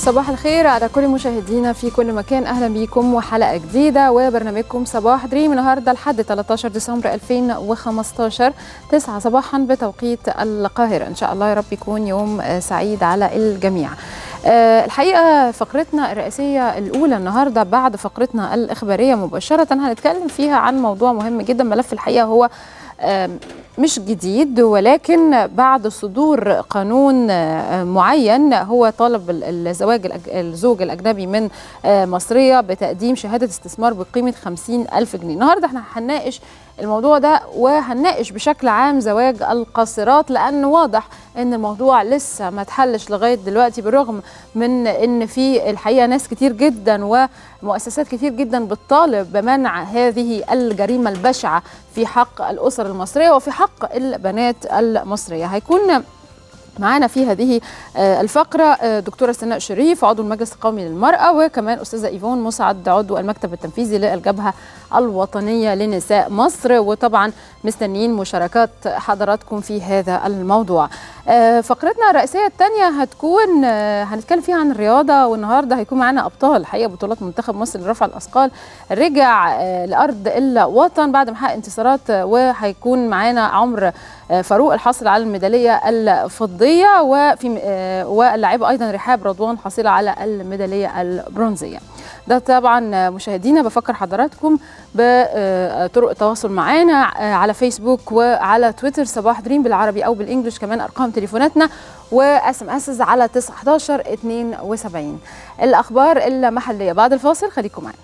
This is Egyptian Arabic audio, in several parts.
صباح الخير على كل مشاهدينا في كل مكان اهلا بيكم وحلقه جديده وبرنامجكم صباح دريم النهارده لحد 13 ديسمبر 2015 9 صباحا بتوقيت القاهره ان شاء الله يا رب يكون يوم سعيد على الجميع الحقيقه فقرتنا الرئيسيه الاولى النهارده بعد فقرتنا الاخباريه مباشره هنتكلم فيها عن موضوع مهم جدا ملف الحقيقه هو مش جديد ولكن بعد صدور قانون معين هو طالب الزواج الزوج الأجنبي من مصرية بتقديم شهادة استثمار بقيمة 50 ألف جنيه النهاردة احنا هنناقش الموضوع ده وهنناقش بشكل عام زواج القاصرات لأن واضح ان الموضوع لسه ما اتحلش لغايه دلوقتي بالرغم من ان في الحقيقه ناس كتير جدا ومؤسسات كتير جدا بتطالب بمنع هذه الجريمه البشعه في حق الاسر المصريه وفي حق البنات المصريه هيكون معانا في هذه الفقرة دكتورة سناء شريف عضو المجلس القومي للمرأة وكمان أستاذة إيفون مسعد عضو المكتب التنفيذي للجبهة الوطنية لنساء مصر وطبعا مستنيين مشاركات حضراتكم في هذا الموضوع فقرتنا الرئيسية الثانية هتكون هنتكلم فيها عن الرياضة والنهاردة هيكون معانا أبطال حقيقة بطولات منتخب مصر لرفع الأثقال رجع لأرض الوطن بعد ما حقق انتصارات وهيكون معانا عمر فاروق الحاصل على الميدالية الفضية وفي واللاعبة أيضا رحاب رضوان حاصلة على الميدالية البرونزية ده طبعا مشاهدينا بفكر حضراتكم بطرق التواصل معانا على فيسبوك وعلى تويتر صباح دريم بالعربي او بالانجلش كمان ارقام تليفوناتنا واس ام اس على 911 72 الاخبار المحليه بعد الفاصل خليكم معانا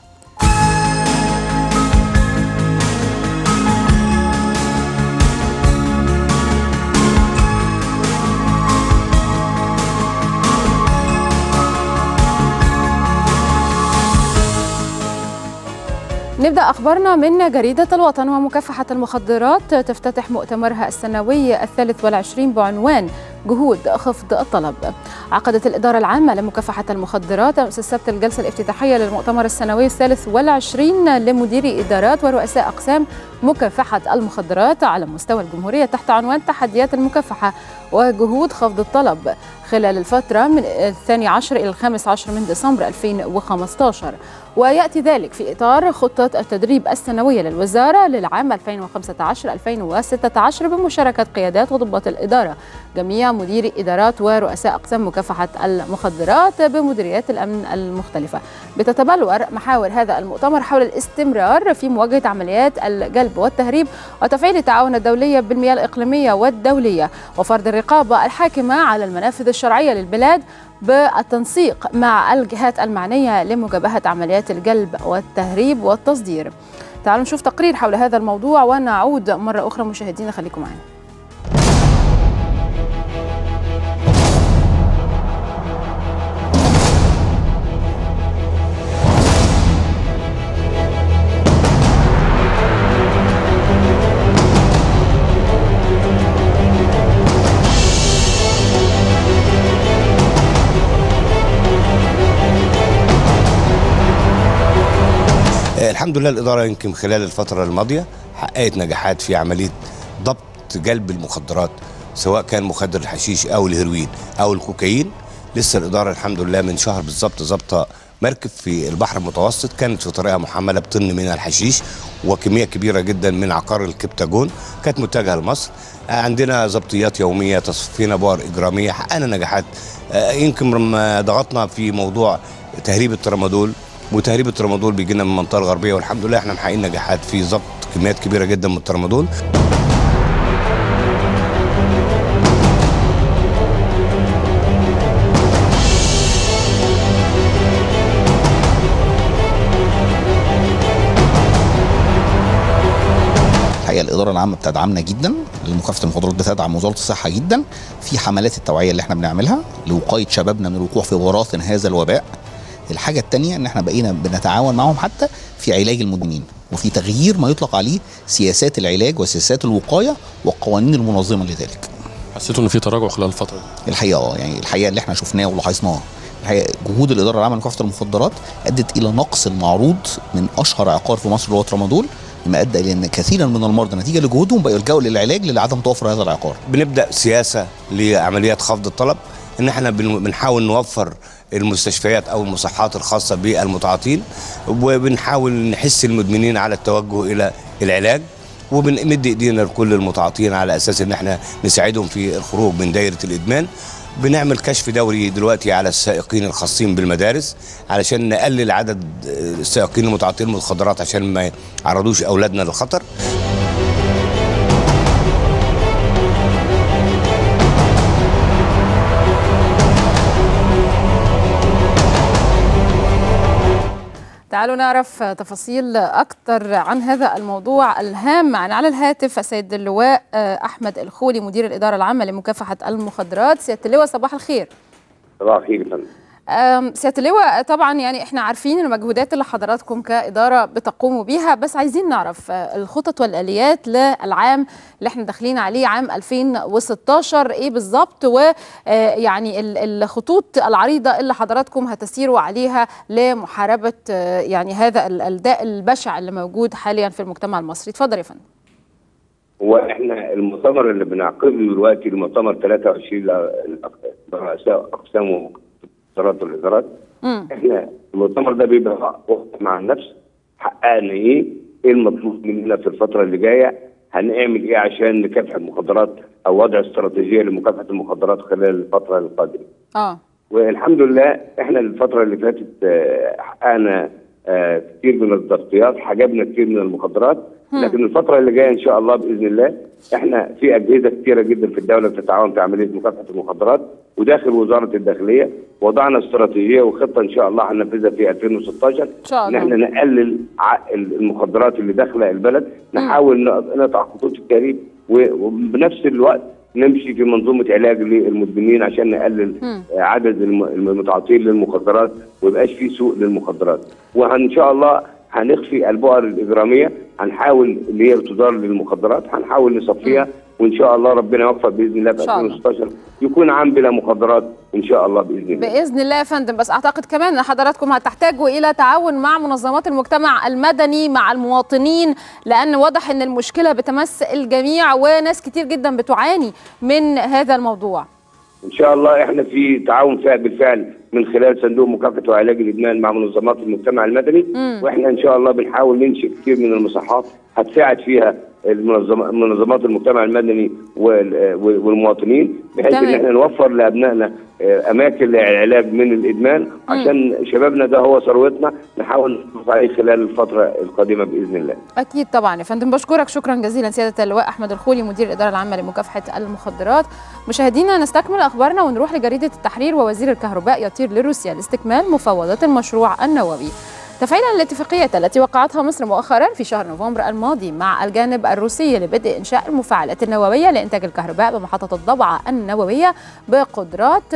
نبدأ أخبارنا من جريدة الوطن ومكافحة المخدرات تفتتح مؤتمرها السنوي الثالث والعشرين بعنوان جهود خفض الطلب عقدت الإدارة العامة لمكافحة المخدرات أمس السبت الجلسة الافتتاحية للمؤتمر السنوي الثالث والعشرين لمديري إدارات ورؤساء أقسام مكافحة المخدرات على مستوى الجمهورية تحت عنوان تحديات المكافحة وجهود خفض الطلب خلال الفترة من الثاني عشر إلى الخامس عشر من ديسمبر 2015 ويأتي ذلك في إطار خطة التدريب السنوية للوزارة للعام 2015-2016 بمشاركة قيادات وضباط الإدارة جميع مديري إدارات ورؤساء أقسام مكافحة المخدرات بمديريات الأمن المختلفة بتتبلور محاور هذا المؤتمر حول الاستمرار في مواجهة عمليات الجلب والتهريب وتفعيل التعاون الدولي بالمياه الإقليمية والدولية وفرض الرقابة الحاكمة على المنافذ الشرعية للبلاد بالتنسيق مع الجهات المعنية لمجابهة عمليات الجلب والتهريب والتصدير تعالوا نشوف تقرير حول هذا الموضوع ونعود مرة أخرى مشاهدينا خليكم معنا الحمد لله الإدارة يمكن خلال الفترة الماضية حققت نجاحات في عملية ضبط جلب المخدرات سواء كان مخدر الحشيش أو الهيروين أو الكوكايين لسه الإدارة الحمد لله من شهر بالظبط ظابطة مركب في البحر المتوسط كانت في طريقها محملة بطن من الحشيش وكمية كبيرة جدا من عقار الكبتاجون كانت متجهة لمصر عندنا ضبطيات يومية تصفينا بؤر إجرامية حققنا نجاحات يمكن ضغطنا في موضوع تهريب الترامادول وتهريب الترامادول بيجي لنا من المنطقه الغربيه والحمد لله احنا محققين نجاحات في ضبط كميات كبيره جدا من الترامادول الحقيقه الاداره العامه بتدعمنا جدا لمكافحه المخدرات بتدعم وزاره الصحه جدا في حملات التوعيه اللي احنا بنعملها لوقايه شبابنا من الوقوع في براثن هذا الوباء الحاجه الثانيه ان احنا بقينا بنتعاون معهم حتى في علاج المدمنين وفي تغيير ما يطلق عليه سياسات العلاج وسياسات الوقايه والقوانين المنظمه لذلك حسيتوا ان في تراجع خلال الفتره دي الحقيقه اه يعني الحقيقه اللي احنا شفناه ولاحظناه الحقيقه جهود الاداره العامه لمكافحه المخدرات ادت الى نقص المعروض من اشهر عقار في مصر اللي هو ترامادول مما ادى الى ان كثيرا من المرضى نتيجه لجهودهم بقوا يلجأوا للعلاج لعدم توفر هذا العقار بنبدا سياسه لعمليات خفض الطلب ان احنا بن- بنحاول نوفر المستشفيات او المصحات الخاصه بالمتعاطين وبنحاول نحس المدمنين على التوجه الى العلاج وبنمد ايدينا لكل المتعاطين على اساس ان احنا نساعدهم في الخروج من دايره الادمان بنعمل كشف دوري دلوقتي على السائقين الخاصين بالمدارس علشان نقلل عدد السائقين المتعاطين المخدرات عشان ما يعرضوش اولادنا للخطر تعالوا نعرف تفاصيل أكثر عن هذا الموضوع الهام معنا على الهاتف السيد اللواء أحمد الخولي مدير الإدارة العامة لمكافحة المخدرات سيادة اللواء صباح الخير صباح الخير يا فندم سيادة اللواء طبعا يعني احنا عارفين المجهودات اللي حضراتكم كإدارة بتقوموا بيها بس عايزين نعرف الخطط والآليات للعام اللي احنا داخلين عليه عام 2016 ايه بالظبط ويعني الخطوط العريضة اللي حضراتكم هتسيروا عليها لمحاربة يعني هذا الداء البشع اللي موجود حاليا في المجتمع المصري اتفضل يا فندم هو احنا المؤتمر اللي بنعقده دلوقتي المؤتمر 23 رؤساء اقسام الادارات والادارات احنا المؤتمر ده بيبقى وقت مع النفس حققنا ايه؟ ايه المطلوب مننا في الفتره اللي جايه؟ هنعمل ايه عشان نكافح المخدرات او وضع استراتيجيه لمكافحه المخدرات خلال الفتره القادمه. اه والحمد لله احنا الفتره اللي فاتت حققنا آه كتير من التغطيات حجبنا كتير من المخدرات لكن الفتره اللي جايه ان شاء الله باذن الله احنا في اجهزه كثيره جدا في الدوله بتتعاون في عمليه مكافحه المخدرات وداخل وزاره الداخليه وضعنا استراتيجيه وخطه ان شاء الله هننفذها في 2016 ان شاء الله ان احنا نقلل المخدرات اللي داخله البلد نحاول نقطع خطوط التهريب وبنفس الوقت نمشي في منظومه علاج للمدمنين عشان نقلل مم. عدد المتعاطين للمخدرات ويبقاش في سوق للمخدرات وان شاء الله هنخفي البؤر الاجراميه هنحاول اللي هي بتدار للمخدرات هنحاول نصفيها وان شاء الله ربنا يوفق باذن الله في إن شاء الله. 2016 يكون عام بلا مخدرات ان شاء الله باذن الله باذن الله يا فندم بس اعتقد كمان ان حضراتكم هتحتاجوا الى تعاون مع منظمات المجتمع المدني مع المواطنين لان واضح ان المشكله بتمس الجميع وناس كتير جدا بتعاني من هذا الموضوع ان شاء الله احنا في تعاون فعل بالفعل من خلال صندوق مكافحه وعلاج الادمان مع منظمات المجتمع المدني مم. واحنا ان شاء الله بنحاول ننشئ كتير من المصحات هتساعد فيها المنظم- منظمات المجتمع المدني وال- والمواطنين بحيث ان تمام. احنا نوفر لابنائنا آه، اماكن للعلاج من الادمان عشان شبابنا ده هو ثروتنا نحاول نحافظ عليه خلال الفتره القادمه باذن الله اكيد طبعا يا فندم بشكرك شكرا جزيلا سياده اللواء احمد الخولي مدير الاداره العامه لمكافحه المخدرات مشاهدينا نستكمل اخبارنا ونروح لجريده التحرير ووزير الكهرباء يطير لروسيا لاستكمال مفاوضات المشروع النووي تفعيلا الاتفاقية التي وقعتها مصر مؤخرا في شهر نوفمبر الماضي مع الجانب الروسي لبدء إنشاء المفاعلات النووية لإنتاج الكهرباء بمحطة الضبعة النووية بقدرات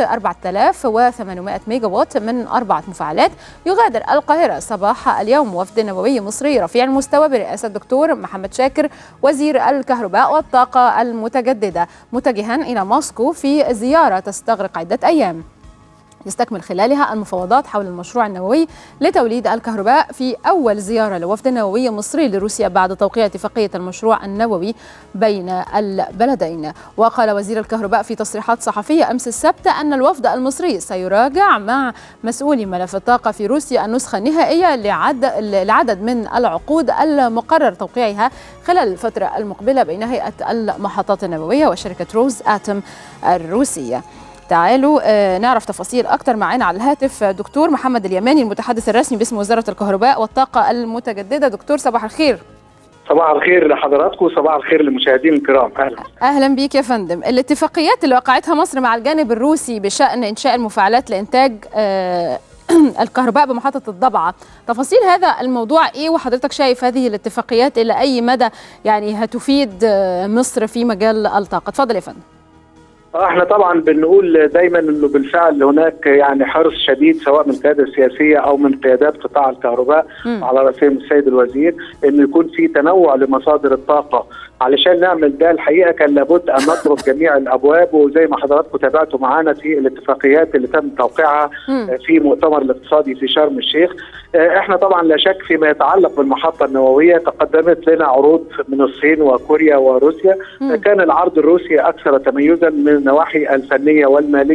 4800 ميجا وات من أربعة مفاعلات يغادر القاهرة صباح اليوم وفد نووي مصري رفيع المستوى برئاسة الدكتور محمد شاكر وزير الكهرباء والطاقة المتجددة متجها إلى موسكو في زيارة تستغرق عدة أيام يستكمل خلالها المفاوضات حول المشروع النووي لتوليد الكهرباء في أول زيارة لوفد نووي مصري لروسيا بعد توقيع اتفاقية المشروع النووي بين البلدين وقال وزير الكهرباء في تصريحات صحفية أمس السبت أن الوفد المصري سيراجع مع مسؤولي ملف الطاقة في روسيا النسخة النهائية لعد لعدد من العقود المقرر توقيعها خلال الفترة المقبلة بين هيئة المحطات النووية وشركة روز آتم الروسية تعالوا آه، نعرف تفاصيل اكتر معانا على الهاتف آه، دكتور محمد اليماني المتحدث الرسمي باسم وزاره الكهرباء والطاقه المتجدده دكتور صباح الخير صباح الخير لحضراتكم وصباح الخير للمشاهدين الكرام اهلا اهلا بيك يا فندم الاتفاقيات اللي وقعتها مصر مع الجانب الروسي بشان انشاء المفاعلات لانتاج آه، الكهرباء بمحطة الضبعة تفاصيل هذا الموضوع ايه وحضرتك شايف هذه الاتفاقيات الى اي مدى يعني هتفيد آه، مصر في مجال الطاقة اتفضل يا فندم آه، احنا طبعا بنقول دايما انه بالفعل هناك يعني حرص شديد سواء من القياده السياسيه او من قيادات قطاع الكهرباء مم. على راسهم السيد الوزير انه يكون في تنوع لمصادر الطاقه علشان نعمل ده الحقيقه كان لابد ان نطرق جميع الابواب وزي ما حضراتكم تابعتوا معانا في الاتفاقيات اللي تم توقيعها مم. آه، في مؤتمر الاقتصادي في شرم الشيخ آه، احنا طبعا لا شك فيما يتعلق بالمحطه النوويه تقدمت لنا عروض من الصين وكوريا وروسيا مم. كان العرض الروسي اكثر تميزا من النواحي الفنيه والماليه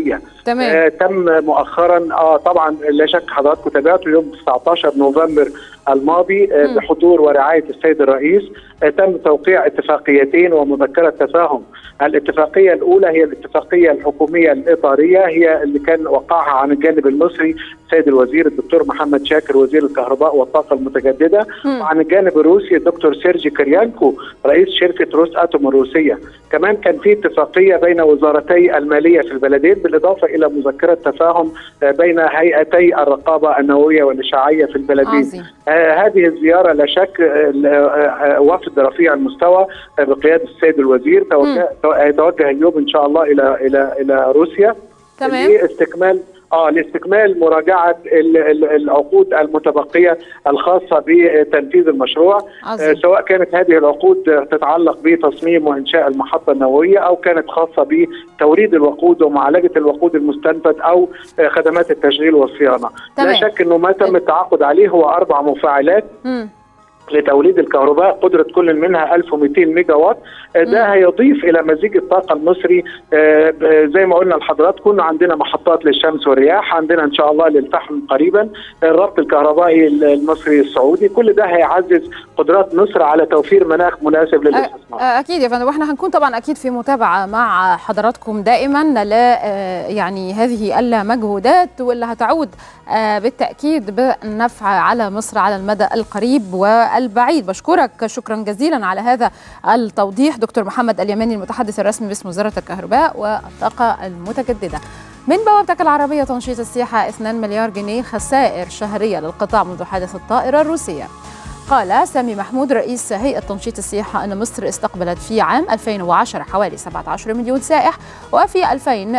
تمام. آه تم مؤخرا اه طبعا لا شك حضراتكم تابعتوا يوم 19 نوفمبر الماضي آه بحضور ورعايه السيد الرئيس آه تم توقيع اتفاقيتين ومذكره تفاهم الاتفاقيه الاولى هي الاتفاقيه الحكوميه الاطاريه هي اللي كان وقعها عن الجانب المصري السيد الوزير الدكتور محمد شاكر وزير الكهرباء والطاقه المتجدده مم. وعن الجانب الروسي الدكتور سيرجي كريانكو رئيس شركه روس اتوم الروسيه كمان كان في اتفاقيه بين وزارتي الماليه في البلدين بالاضافه الى مذكره تفاهم آه، بين هيئتي الرقابه النوويه والاشعاعيه في البلدين عظيم آه هذه الزياره لا شك آه آه وفد رفيع المستوى آه بقياده السيد الوزير توجه يتوجه اليوم ان شاء الله الى الى الى روسيا تمام لاستكمال اه لاستكمال مراجعه ال- ال- العقود المتبقيه الخاصه بتنفيذ المشروع آه عظيم سواء كانت هذه العقود آه، تتعلق بتصميم وانشاء المحطه النوويه او كانت خاصه بتوريد الوقود ومعالجه الوقود المستنفذ او آه، خدمات التشغيل والصيانه تمام. لا شك انه ما تم التعاقد عليه هو اربع مفاعلات مم. لتوليد الكهرباء قدرة كل منها 1200 ميجا وات آه، ده هيضيف إلى مزيج الطاقة المصري آه، ب- زي ما قلنا لحضراتكم عندنا محطات للشمس والرياح عندنا إن شاء الله للفحم قريبا الربط الكهربائي المصري السعودي كل ده هيعزز قدرات مصر على توفير مناخ مناسب للاستثمار آه، اكيد يا فندم واحنا هنكون طبعا اكيد في متابعه مع حضراتكم دائما ل آه، يعني هذه المجهودات واللي هتعود آه، بالتاكيد بالنفع على مصر على المدى القريب والبعيد بشكرك شكرا جزيلا على هذا التوضيح دكتور محمد اليماني المتحدث الرسمي باسم وزاره الكهرباء والطاقه المتجدده من بوابتك العربية تنشيط السياحة 2 مليار جنيه خسائر شهرية للقطاع منذ حادث الطائرة الروسية قال سامي محمود رئيس هيئة تنشيط السياحة أن مصر استقبلت في عام 2010 حوالي 17 مليون سائح وفي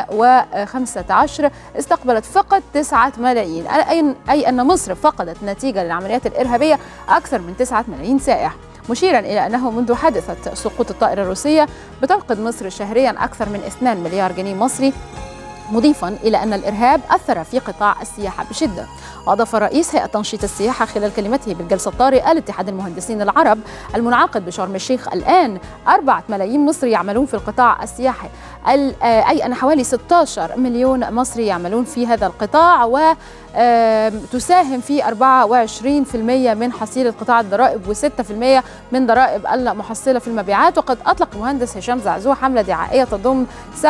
2015 استقبلت فقط 9 ملايين أي- أي أن مصر فقدت نتيجة للعمليات الإرهابية أكثر من 9 ملايين سائح مشيرا إلى أنه منذ حادثة سقوط الطائرة الروسية بتفقد مصر شهريا أكثر من 2 مليار جنيه مصري مضيفا إلى أن الإرهاب أثر في قطاع السياحة بشدة وأضاف رئيس هيئة تنشيط السياحة خلال كلمته بالجلسة الطارئة لاتحاد المهندسين العرب المنعقد بشرم الشيخ الآن أربعة ملايين مصري يعملون في القطاع السياحي ال- آه، أي أن حوالي 16 مليون مصري يعملون في هذا القطاع وتساهم في 24% من حصيلة قطاع الضرائب و6% من ضرائب المحصلة في المبيعات وقد أطلق المهندس هشام زعزوع حملة دعائية تضم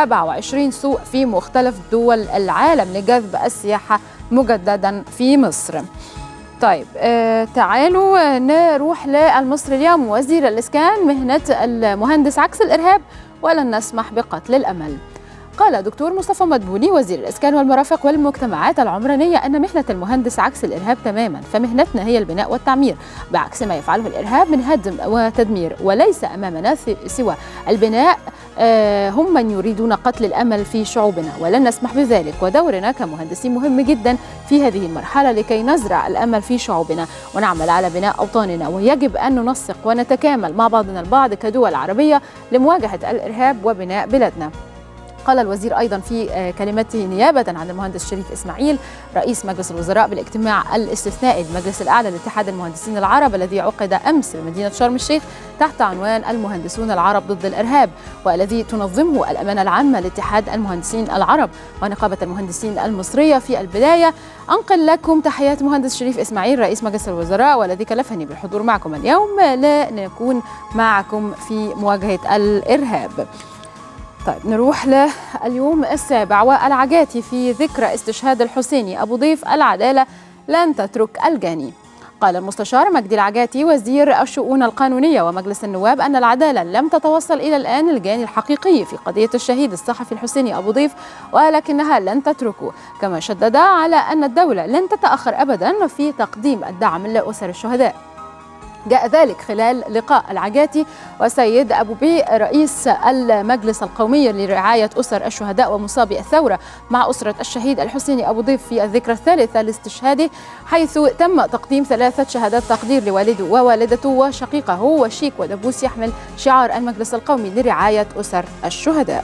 27 سوق في مختلف دول العالم لجذب السياحة مجددا في مصر طيب آه تعالوا آه، نروح للمصري اليوم وزير الإسكان مهنة المهندس عكس الإرهاب ولن نسمح بقتل الأمل قال دكتور مصطفى مدبولي وزير الإسكان والمرافق والمجتمعات العمرانية أن مهنة المهندس عكس الإرهاب تماما فمهنتنا هي البناء والتعمير بعكس ما يفعله الإرهاب من هدم وتدمير وليس أمامنا س- سوى البناء آه، هم من يريدون قتل الأمل في شعوبنا ولن نسمح بذلك ودورنا كمهندسين مهم جدا في هذه المرحلة لكي نزرع الأمل في شعوبنا ونعمل على بناء أوطاننا ويجب أن ننسق ونتكامل مع بعضنا البعض كدول عربية لمواجهة الإرهاب وبناء بلادنا قال الوزير ايضا في آه، كلمته نيابه عن المهندس شريف اسماعيل رئيس مجلس الوزراء بالاجتماع الاستثنائي للمجلس الاعلى لاتحاد المهندسين العرب الذي عقد امس بمدينه شرم الشيخ تحت عنوان المهندسون العرب ضد الارهاب والذي تنظمه الامانه العامه لاتحاد المهندسين العرب ونقابه المهندسين المصريه في البدايه انقل لكم تحيات مهندس شريف اسماعيل رئيس مجلس الوزراء والذي كلفني بالحضور معكم اليوم لنكون معكم في مواجهه الارهاب طيب نروح لليوم السابع والعجاتي في ذكرى استشهاد الحسيني أبو ضيف العدالة لن تترك الجاني قال المستشار مجدي العجاتي وزير الشؤون القانونية ومجلس النواب أن العدالة لم تتوصل إلى الآن الجاني الحقيقي في قضية الشهيد الصحفي الحسيني أبو ضيف ولكنها لن تتركه كما شدد على أن الدولة لن تتأخر أبدا في تقديم الدعم لأسر الشهداء جاء ذلك خلال لقاء العجاتي وسيد أبو بي رئيس المجلس القومي لرعاية أسر الشهداء ومصابي الثورة مع أسرة الشهيد الحسيني أبو ضيف في الذكرى الثالثة لاستشهاده حيث تم تقديم ثلاثة شهادات تقدير لوالده ووالدته وشقيقه وشيك ودبوس يحمل شعار المجلس القومي لرعاية أسر الشهداء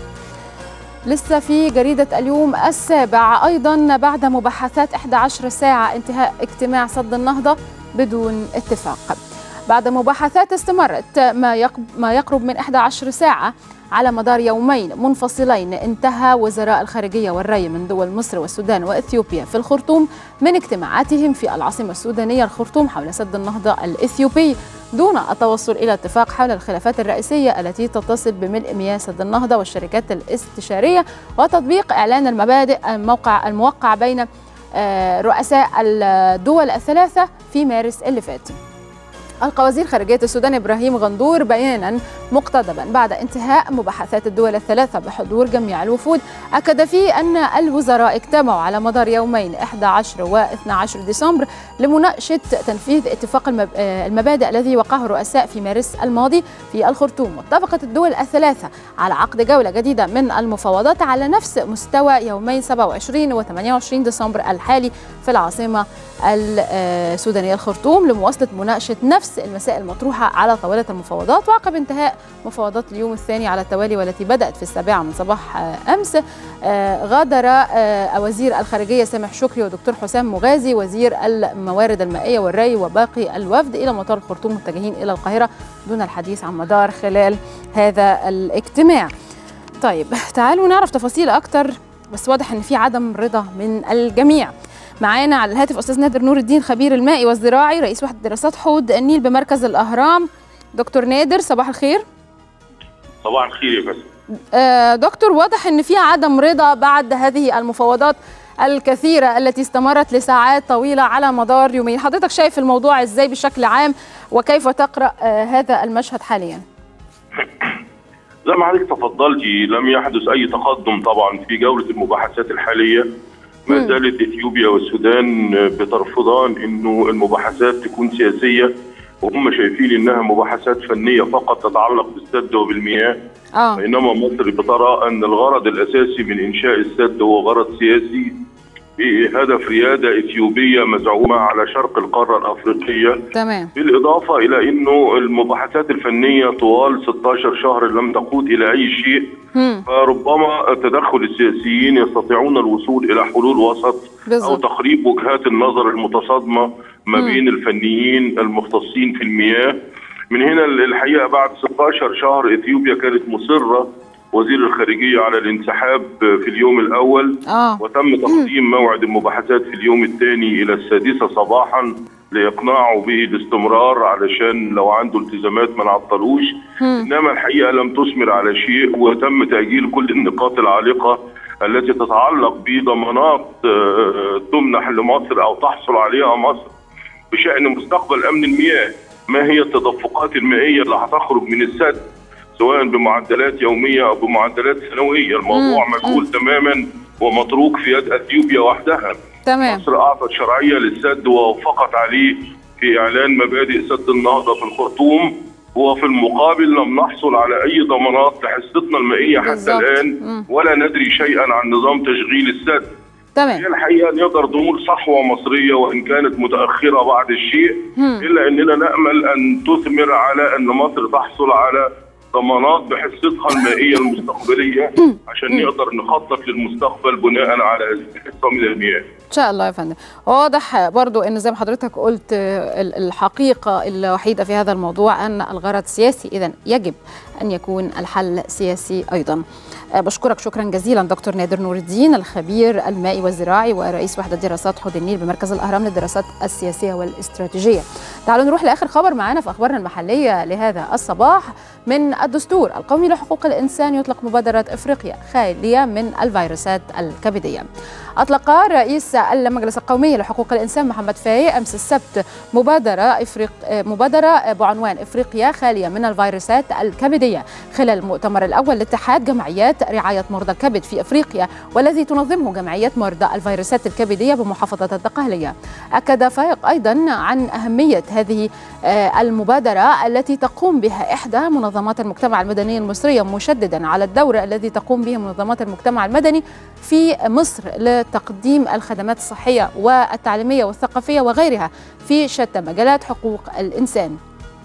لسه في جريدة اليوم السابع أيضا بعد مباحثات 11 ساعة انتهاء اجتماع صد النهضة بدون اتفاق بعد مباحثات استمرت ما يقرب من 11 ساعة على مدار يومين منفصلين انتهى وزراء الخارجية والري من دول مصر والسودان وإثيوبيا في الخرطوم من اجتماعاتهم في العاصمة السودانية الخرطوم حول سد النهضة الإثيوبي دون التوصل إلى اتفاق حول الخلافات الرئيسية التي تتصل بملء مياه سد النهضة والشركات الاستشارية وتطبيق إعلان المبادئ الموقع الموقع بين رؤساء الدول الثلاثة في مارس اللي فات ألقى وزير خارجية السودان إبراهيم غندور بيانا مقتضبا بعد انتهاء مباحثات الدول الثلاثة بحضور جميع الوفود أكد فيه أن الوزراء اجتمعوا على مدار يومين 11 و 12 ديسمبر لمناقشة تنفيذ اتفاق المبادئ الذي وقعه الرؤساء في مارس الماضي في الخرطوم واتفقت الدول الثلاثة على عقد جولة جديدة من المفاوضات على نفس مستوى يومي 27 و 28 ديسمبر الحالي في العاصمة السودانية الخرطوم لمواصلة مناقشة نفس المسائل المطروحة على طاولة المفاوضات وعقب انتهاء مفاوضات اليوم الثاني على التوالي والتي بدأت في السابعة من صباح أمس غادر وزير الخارجية سامح شكري ودكتور حسام مغازي وزير الموارد المائية والري وباقي الوفد إلى مطار الخرطوم متجهين إلى القاهرة دون الحديث عن مدار خلال هذا الاجتماع طيب تعالوا نعرف تفاصيل أكتر بس واضح أن في عدم رضا من الجميع معانا على الهاتف استاذ نادر نور الدين خبير المائي والزراعي رئيس وحده دراسات حوض النيل بمركز الاهرام دكتور نادر صباح الخير صباح الخير يا فندم آه دكتور واضح ان في عدم رضا بعد هذه المفاوضات الكثيرة التي استمرت لساعات طويلة على مدار يومين حضرتك شايف الموضوع ازاي بشكل عام وكيف تقرأ آه هذا المشهد حاليا زي ما حضرتك تفضلتي لم يحدث اي تقدم طبعا في جولة المباحثات الحالية ما زالت اثيوبيا والسودان بترفضان انه المباحثات تكون سياسيه وهم شايفين انها مباحثات فنيه فقط تتعلق بالسد وبالمياه آه. بينما مصر بترى ان الغرض الاساسي من انشاء السد هو غرض سياسي بهدف رياده اثيوبيه مزعومه على شرق القاره الافريقيه تمام بالاضافه الى انه المباحثات الفنيه طوال 16 شهر لم تقود الى اي شيء مم. فربما تدخل السياسيين يستطيعون الوصول الى حلول وسط او بالظبط تقريب وجهات النظر المتصادمه ما مم. بين الفنيين المختصين في المياه من هنا الحقيقه بعد 16 شهر اثيوبيا كانت مصره وزير الخارجيه على الانسحاب في اليوم الاول اه وتم تقديم موعد المباحثات في اليوم الثاني الى السادسه صباحا لاقناعه بالاستمرار علشان لو عنده التزامات ما نعطلوش مم. انما الحقيقه لم تثمر على شيء وتم تاجيل كل النقاط العالقه التي تتعلق بضمانات آه، تمنح لمصر او تحصل عليها مصر بشان مستقبل امن المياه ما هي التدفقات المائيه اللي هتخرج من السد سواء بمعدلات يوميه او بمعدلات سنويه الموضوع مم. مجهول تماما ومتروك في يد اثيوبيا وحدها تمام مصر اعطت شرعيه للسد ووافقت عليه في اعلان مبادئ سد النهضه في الخرطوم وفي المقابل لم نحصل على اي ضمانات لحصتنا المائيه حتى بالظبط. الان مم. ولا ندري شيئا عن نظام تشغيل السد تمام هي الحقيقه نقدر نقول صحوه مصريه وان كانت متاخره بعض الشيء مم. الا اننا نامل ان تثمر على ان مصر تحصل على ضمانات بحصتها المائيه المستقبليه عشان نقدر نخطط للمستقبل بناء على هذه الحصه من المياه. ان شاء الله يا فندم واضح برضو ان زي ما حضرتك قلت آه، ال- الحقيقه الوحيده في هذا الموضوع ان الغرض سياسي اذا يجب ان يكون الحل سياسي ايضا آه، بشكرك شكرا جزيلا دكتور نادر نور الدين الخبير المائي والزراعي ورئيس وحده دراسات حوض النيل بمركز الاهرام للدراسات السياسيه والاستراتيجيه تعالوا نروح لاخر خبر معانا في اخبارنا المحليه لهذا الصباح من الدستور القومي لحقوق الانسان يطلق مبادره افريقيا خاليه من الفيروسات الكبديه أطلق رئيس المجلس القومي لحقوق الإنسان محمد فاي أمس السبت مبادرة إفريق مبادرة بعنوان إفريقيا خالية من الفيروسات الكبدية خلال المؤتمر الأول لاتحاد جمعيات رعاية مرضى الكبد في إفريقيا والذي تنظمه جمعية مرضى الفيروسات الكبدية بمحافظة الدقهلية أكد فايق أيضا عن أهمية هذه آه، المبادرة التي تقوم بها إحدى منظمات المجتمع المدني المصرية مشددا على الدور الذي تقوم به منظمات المجتمع المدني في مصر لتقديم الخدمات الصحية والتعليمية والثقافية وغيرها في شتى مجالات حقوق الإنسان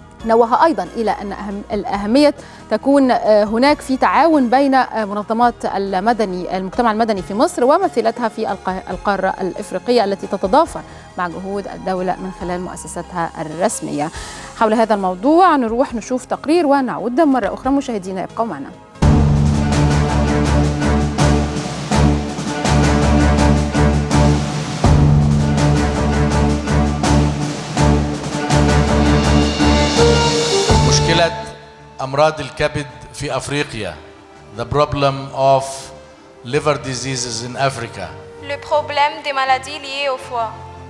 نوه ايضا الى ان أهم الاهميه تكون آه، هناك في تعاون بين آه، منظمات المدني المجتمع المدني في مصر ومثيلتها في الق- القاره الافريقيه التي تتضافر مع جهود الدولة من خلال مؤسساتها الرسمية حول هذا الموضوع نروح نشوف تقرير ونعود مرة أخرى مشاهدينا ابقوا معنا مشكلة أمراض الكبد في أفريقيا The problem of liver diseases in Africa Le problème des maladies liées au foie.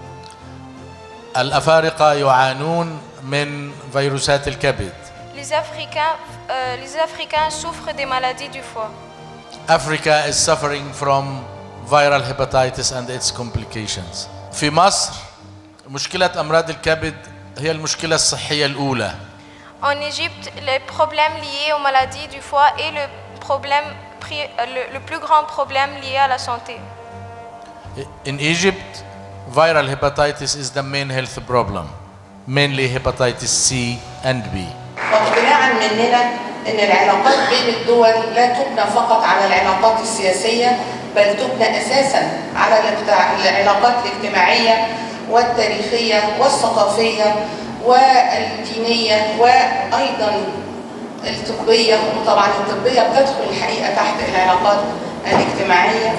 الأفارقة يعانون من فيروسات الكبد Les Africains, euh, les Africains souffrent des maladies du foie. Africa is suffering from viral hepatitis and its complications في مصر مشكلة أمراض الكبد هي المشكلة الصحية الأولى En Égypte, les problèmes liés aux maladies du foie est le, problème, pri- euh, le, le plus grand problème lié à la santé. In Egypt, viral hepatitis is the main health problem, mainly hepatitis C and B. واقتناعا مننا ان العلاقات بين الدول لا تبنى فقط على العلاقات السياسيه بل تبنى اساسا على الاقتع- العلاقات الاجتماعيه والتاريخيه والثقافيه والدينيه وايضا الطبيه وطبعا الطبيه بتدخل الحقيقه تحت العلاقات الاجتماعيه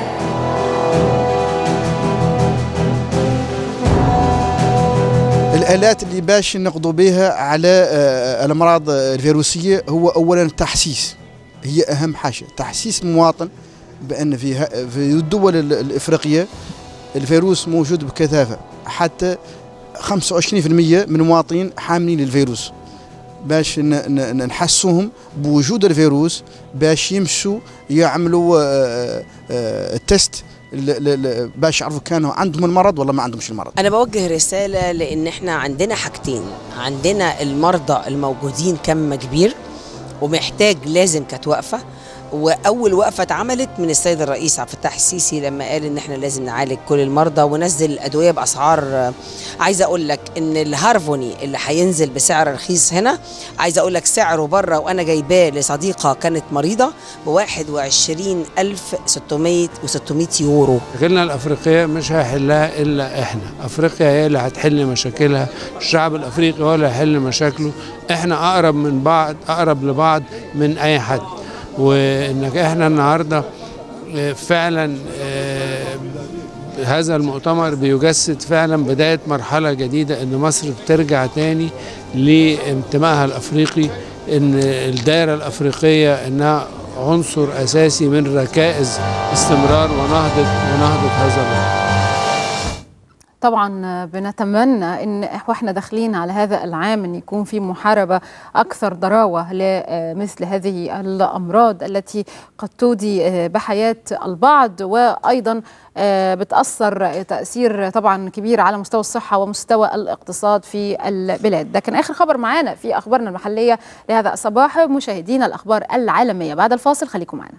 الالات اللي باش نقضوا بها على آه، الامراض الفيروسيه هو اولا التحسيس هي اهم حاجه تحسيس المواطن بان في ه- في الدول ال- الافريقيه الفيروس موجود بكثافه حتى 25% من المواطنين حاملين للفيروس باش ن- ن- ن- نحسوهم بوجود الفيروس باش يمشوا يعملوا آه، آه، التست ل- ل- ل- باش يعرفوا كانوا عندهم المرض ولا ما عندهمش المرض أنا بوجه رسالة لأن إحنا عندنا حاجتين عندنا المرضى الموجودين كم كبير ومحتاج لازم كانت وقفة وأول وقفة اتعملت من السيد الرئيس عبد الفتاح السيسي لما قال إن إحنا لازم نعالج كل المرضى ونزل الأدوية بأسعار آه، عايزة أقول لك إن الهارفوني اللي هينزل بسعر رخيص هنا عايزة أقول لك سعره بره وأنا جايباه لصديقة كانت مريضة ب 21600 و600 يورو مشاكلنا الافريقيه مش هيحلها الا احنا افريقيا هي اللي هتحل مشاكلها الشعب الافريقي هو اللي هيحل مشاكله احنا اقرب من بعض اقرب لبعض من اي حد وانك احنا النهارده آه، فعلا آه، هذا المؤتمر بيجسد فعلا بداية مرحلة جديدة ان مصر بترجع تاني لانتمائها الافريقي ان الدائرة الافريقية انها عنصر اساسي من ركائز استمرار ونهضة ونهضة هذا الوطن طبعا بنتمنى ان واحنا داخلين على هذا العام ان يكون في محاربه اكثر ضراوه لمثل هذه الامراض التي قد تودي بحياه البعض وايضا بتاثر تاثير طبعا كبير على مستوى الصحه ومستوى الاقتصاد في البلاد ده كان اخر خبر معانا في اخبارنا المحليه لهذا الصباح مشاهدينا الاخبار العالميه بعد الفاصل خليكم معنا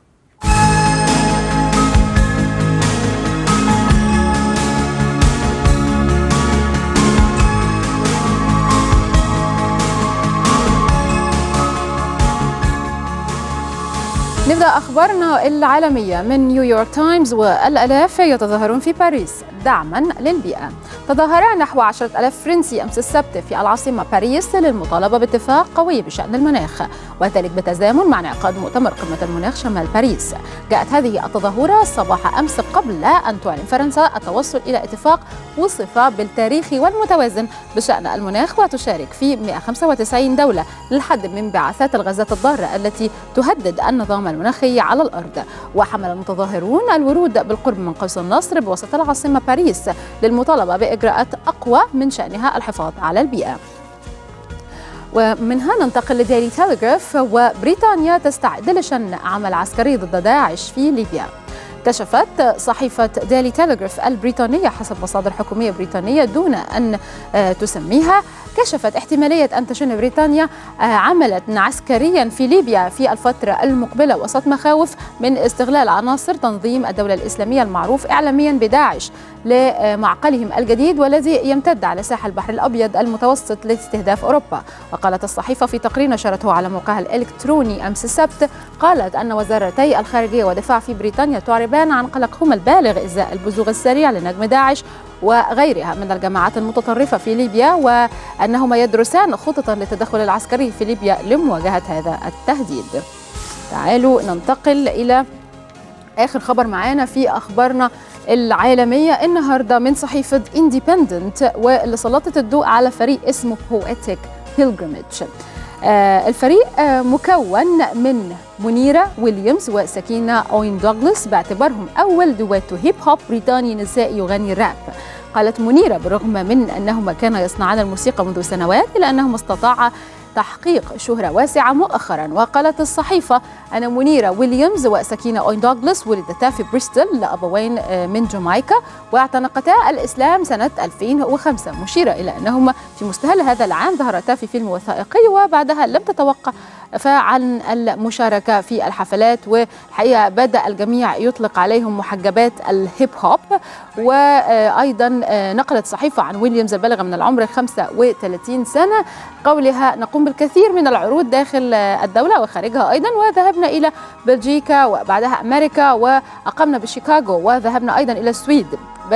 نبدأ أخبارنا العالمية من نيويورك تايمز والألاف يتظاهرون في باريس دعما للبيئة تظاهر نحو عشرة ألاف فرنسي أمس السبت في العاصمة باريس للمطالبة باتفاق قوي بشأن المناخ وذلك بالتزامن مع انعقاد مؤتمر قمة المناخ شمال باريس جاءت هذه التظاهرة صباح أمس قبل أن تعلن فرنسا التوصل إلى اتفاق وصف بالتاريخي والمتوازن بشأن المناخ وتشارك فيه 195 دولة للحد من انبعاثات الغازات الضارة التي تهدد النظام المناخي على الأرض وحمل المتظاهرون الورود بالقرب من قوس النصر بوسط العاصمة باريس للمطالبة بإجراءات أقوى من شأنها الحفاظ على البيئة ومنها ننتقل لديلي تيليغراف وبريطانيا تستعد لشن عمل عسكري ضد داعش في ليبيا كشفت صحيفة ديلي تيليغراف البريطانية حسب مصادر حكومية بريطانية دون أن تسميها كشفت احتمالية أن تشن بريطانيا عملا عسكريا في ليبيا في الفترة المقبلة وسط مخاوف من استغلال عناصر تنظيم الدولة الإسلامية المعروف إعلاميا بداعش لمعقلهم الجديد والذي يمتد على ساحل البحر الأبيض المتوسط لاستهداف أوروبا وقالت الصحيفة في تقرير نشرته على موقعها الإلكتروني أمس السبت قالت أن وزارتي الخارجية والدفاع في بريطانيا تعربان عن قلقهما البالغ إزاء البزوغ السريع لنجم داعش وغيرها من الجماعات المتطرفة في ليبيا وأنهما يدرسان خططا للتدخل العسكري في ليبيا لمواجهة هذا التهديد تعالوا ننتقل إلى آخر خبر معانا في أخبارنا العالمية النهاردة من صحيفة انديبندنت واللي سلطت الضوء على فريق اسمه بويتيك بيلجرمج آه الفريق آه مكون من منيرة ويليامز وسكينة أوين دوغلاس باعتبارهم أول دويتو هيب هوب بريطاني نسائي يغني راب قالت منيرة بالرغم من أنهما كانا يصنعان الموسيقى منذ سنوات إلا أنهما استطاعا تحقيق شهرة واسعة مؤخرا وقالت الصحيفة أن منيرة ويليامز وسكينة أوين دوغلاس ولدتا في بريستول لأبوين من جامايكا واعتنقتا الإسلام سنة 2005 مشيرة إلى أنهما في مستهل هذا العام ظهرتا في فيلم وثائقي وبعدها لم تتوقع عن المشاركة في الحفلات والحقيقة بدأ الجميع يطلق عليهم محجبات الهيب هوب وأيضا نقلت صحيفة عن ويليامز البالغة من العمر 35 سنة قولها نقوم بالكثير من العروض داخل الدولة وخارجها أيضا وذهبنا إلى بلجيكا وبعدها أمريكا وأقمنا بشيكاغو وذهبنا أيضا إلى السويد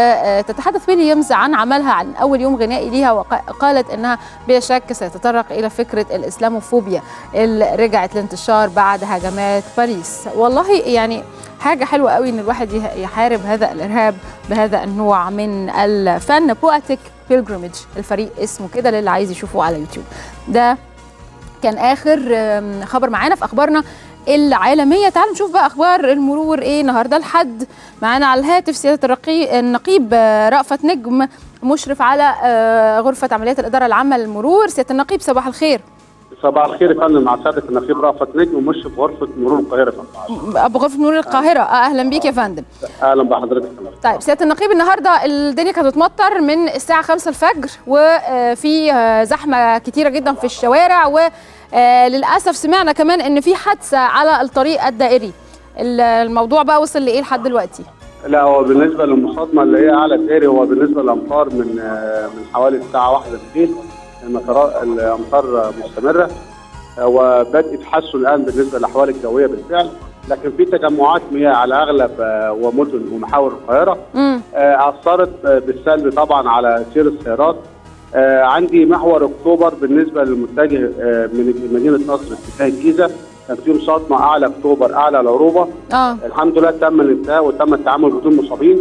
تتحدث ويليامز عن عملها عن أول يوم غنائي ليها وقالت أنها بلا شك ستتطرق إلى فكرة الإسلاموفوبيا اللي رجعت لانتشار بعد هجمات باريس والله يعني حاجة حلوة قوي إن الواحد يحارب هذا الإرهاب بهذا النوع من الفن بواتيك بيلجرمج الفريق اسمه كده للي عايز يشوفه على يوتيوب ده كان آخر خبر معانا في أخبارنا العالمية تعالوا نشوف بقى أخبار المرور إيه النهاردة الحد معانا على الهاتف سيادة الرقي النقيب رأفت نجم مشرف على غرفة عمليات الإدارة العامة للمرور سيادة النقيب صباح الخير صباح الخير يا فندم مع سياده النقيب رأفت نجم ومشرف غرفه مرور القاهره ابو غرفه مرور القاهره اهلا بيك يا فندم اهلا بحضرتك طيب سياده النقيب النهارده الدنيا كانت بتمطر من الساعه 5 الفجر وفي زحمه كتيره جدا في الشوارع وللاسف سمعنا كمان ان في حادثه على الطريق الدائري الموضوع بقى وصل لايه لحد دلوقتي لا هو بالنسبه للمصادمه اللي هي على الدائري هو بالنسبه للامطار من من حوالي الساعه 1 بالليل المطار الامطار مستمره وبدء تحسن الان بالنسبه للاحوال الجويه بالفعل لكن في تجمعات مياه على اغلب ومدن ومحاور القاهره اثرت بالسلب طبعا على سير السيارات عندي محور اكتوبر بالنسبه للمتجه من مدينه نصر اتجاه الجيزه كان في مصادمه اعلى اكتوبر اعلى العروبه اه الحمد لله تم الانتهاء وتم التعامل بدون مصابين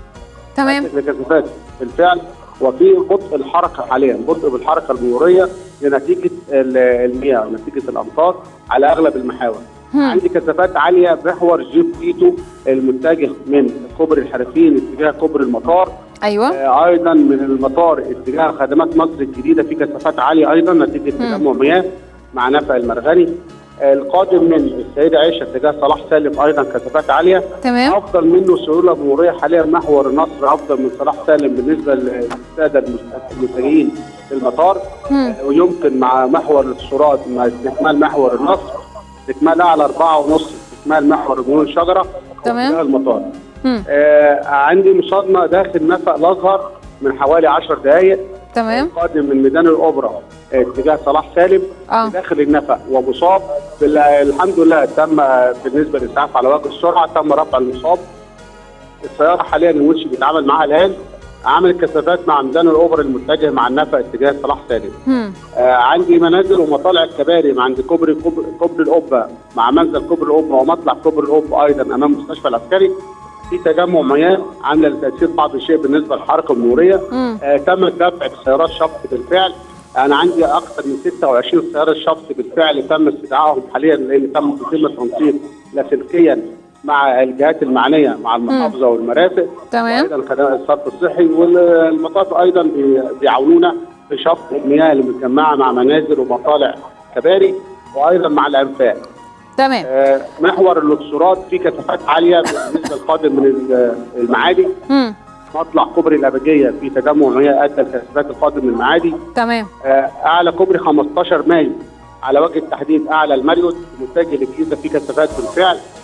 تمام لكثافات بالفعل وفي بطء الحركه حاليا بطء بالحركه المروريه لنتيجه المياه ونتيجه الامطار على اغلب المحاور هم. عندي كثافات عاليه محور جيب تيتو المتجه من كوبري الحرفيين اتجاه كوبري المطار ايوه آه ايضا من المطار اتجاه خدمات مصر الجديده في كثافات عاليه ايضا نتيجه تجمع مياه مع نفق المرغني آه القادم من السيده عائشه اتجاه صلاح سالم ايضا كثافات عاليه تمام افضل منه سيوله مروريه حاليا محور النصر افضل من صلاح سالم بالنسبه للساده المتجهين للمطار هم. ويمكن مع محور الصورات مع استكمال محور النصر استكمال اعلى أربعة ونص استكمال محور جنون شجره تمام المطار هم. آه عندي مصادمه داخل نفق الازهر من حوالي 10 دقائق تمام قادم من ميدان الاوبرا اتجاه صلاح سالم آه. داخل النفق ومصاب بال- الحمد لله تم بالنسبه للاسعاف على وجه السرعه تم رفع المصاب السياره حاليا الونش بيتعامل معاها الان عامل كثافات مع ميدان الاوبرا المتجه مع النفق اتجاه صلاح سالم هم. آه عندي منازل ومطالع الكباري عند كوبري كوبري, كوبري القبه مع منزل كوبري القبه ومطلع كوبري القبه ايضا امام المستشفى العسكري في تجمع مياه عامله تاثير بعض الشيء بالنسبه للحركه المروريه مم. آه تم دفع بسيارات شفط بالفعل انا عندي اكثر من 26 سياره شفط بالفعل تم استدعائهم حاليا لان تم تتم التنسيق لاسلكيا مع الجهات المعنيه مع المحافظه والمرافق تمام وايضا خدمات الصرف الصحي والمطاف ايضا بي- بيعاونونا في شفط المياه اللي متجمعه مع منازل ومطالع كباري وايضا مع الانفاق تمام آه، محور الاقصرات في كثافات عاليه بالنسبه للقادم من ال- المعادي هم. مطلع كوبري الابجيه في تجمع مياه ادى الكثافات القادم من المعادي تمام آه، اعلى كوبري 15 مايو على وجه التحديد اعلى الماريوت متجه للجيزه في كثافات بالفعل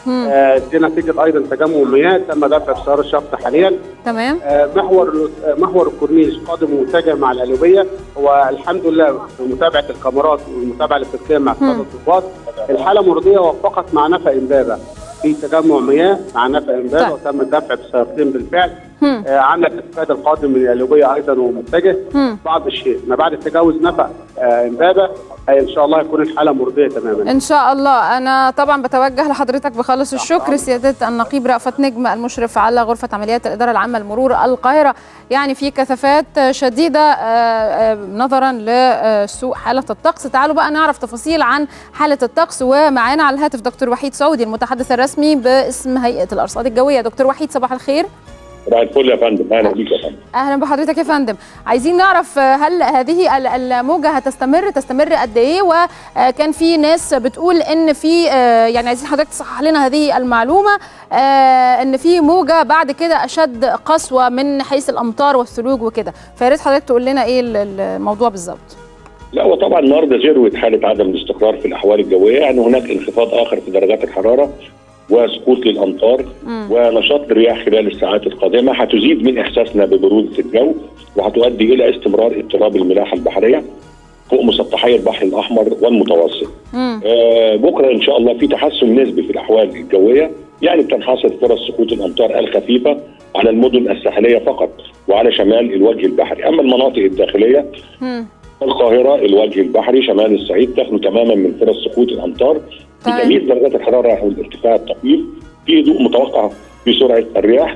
مم. آه، دي نتيجه ايضا تجمع مياه تم دفع بسعر الشفط حاليا تمام آه، محور آه، محور الكورنيش قادم ومتجه مع القليوبيه هو الحمد لله بمتابعه الكاميرات والمتابعه الاستثنائيه مع الساده الضباط الحاله مرضيه وفقت مع نفق امبابه في تجمع مياه مع نفق امبابه طيب. وتم الدفع بسيارتين بالفعل مم. آه، عندك الاستفاده القادم من القليوبيه ايضا ومتجه مم. بعض الشيء ما بعد تجاوز نفق آه، امبابه آه، ان شاء الله يكون الحاله مرضيه تماما ان شاء الله انا طبعا بتوجه لحضرتك بخالص الشكر سياده النقيب رأفت نجم المشرف على غرفه عمليات الاداره العامه لمرور القاهره يعني في كثافات شديده آه، آه، نظرا لسوء حاله الطقس تعالوا بقى نعرف تفاصيل عن حاله الطقس ومعانا على الهاتف دكتور وحيد سعودي المتحدث الرسمي باسم هيئه الارصاد الجويه دكتور وحيد صباح الخير صباح الفل يا فندم اهلا بيك يا فندم اهلا بحضرتك يا فندم عايزين نعرف آه، هل هذه ال- الموجه هتستمر تستمر قد ايه وكان في ناس بتقول ان في آه، يعني عايزين حضرتك تصحح لنا هذه المعلومه آه، ان في موجه بعد كده اشد قسوه من حيث الامطار والثلوج وكده فيا ريت حضرتك تقول لنا ايه ال- الموضوع بالظبط لا وطبعا النهارده ذروه حاله عدم الاستقرار في الاحوال الجويه يعني هناك انخفاض اخر في درجات الحراره وسقوط للامطار ونشاط الرياح خلال الساعات القادمه هتزيد من احساسنا ببروده الجو وهتؤدي الى استمرار اضطراب الملاحه البحريه فوق مسطحي البحر الاحمر والمتوسط. آه بكره ان شاء الله في تحسن نسبي في الاحوال الجويه يعني بتنحصر فرص سقوط الامطار الخفيفه على المدن الساحليه فقط وعلى شمال الوجه البحري، اما المناطق الداخليه القاهرة الوجه البحري شمال الصعيد تخلو تماما من فرص سقوط الأمطار بتمييز درجات الحرارة والارتفاع الطفيف في هدوء متوقع في سرعة الرياح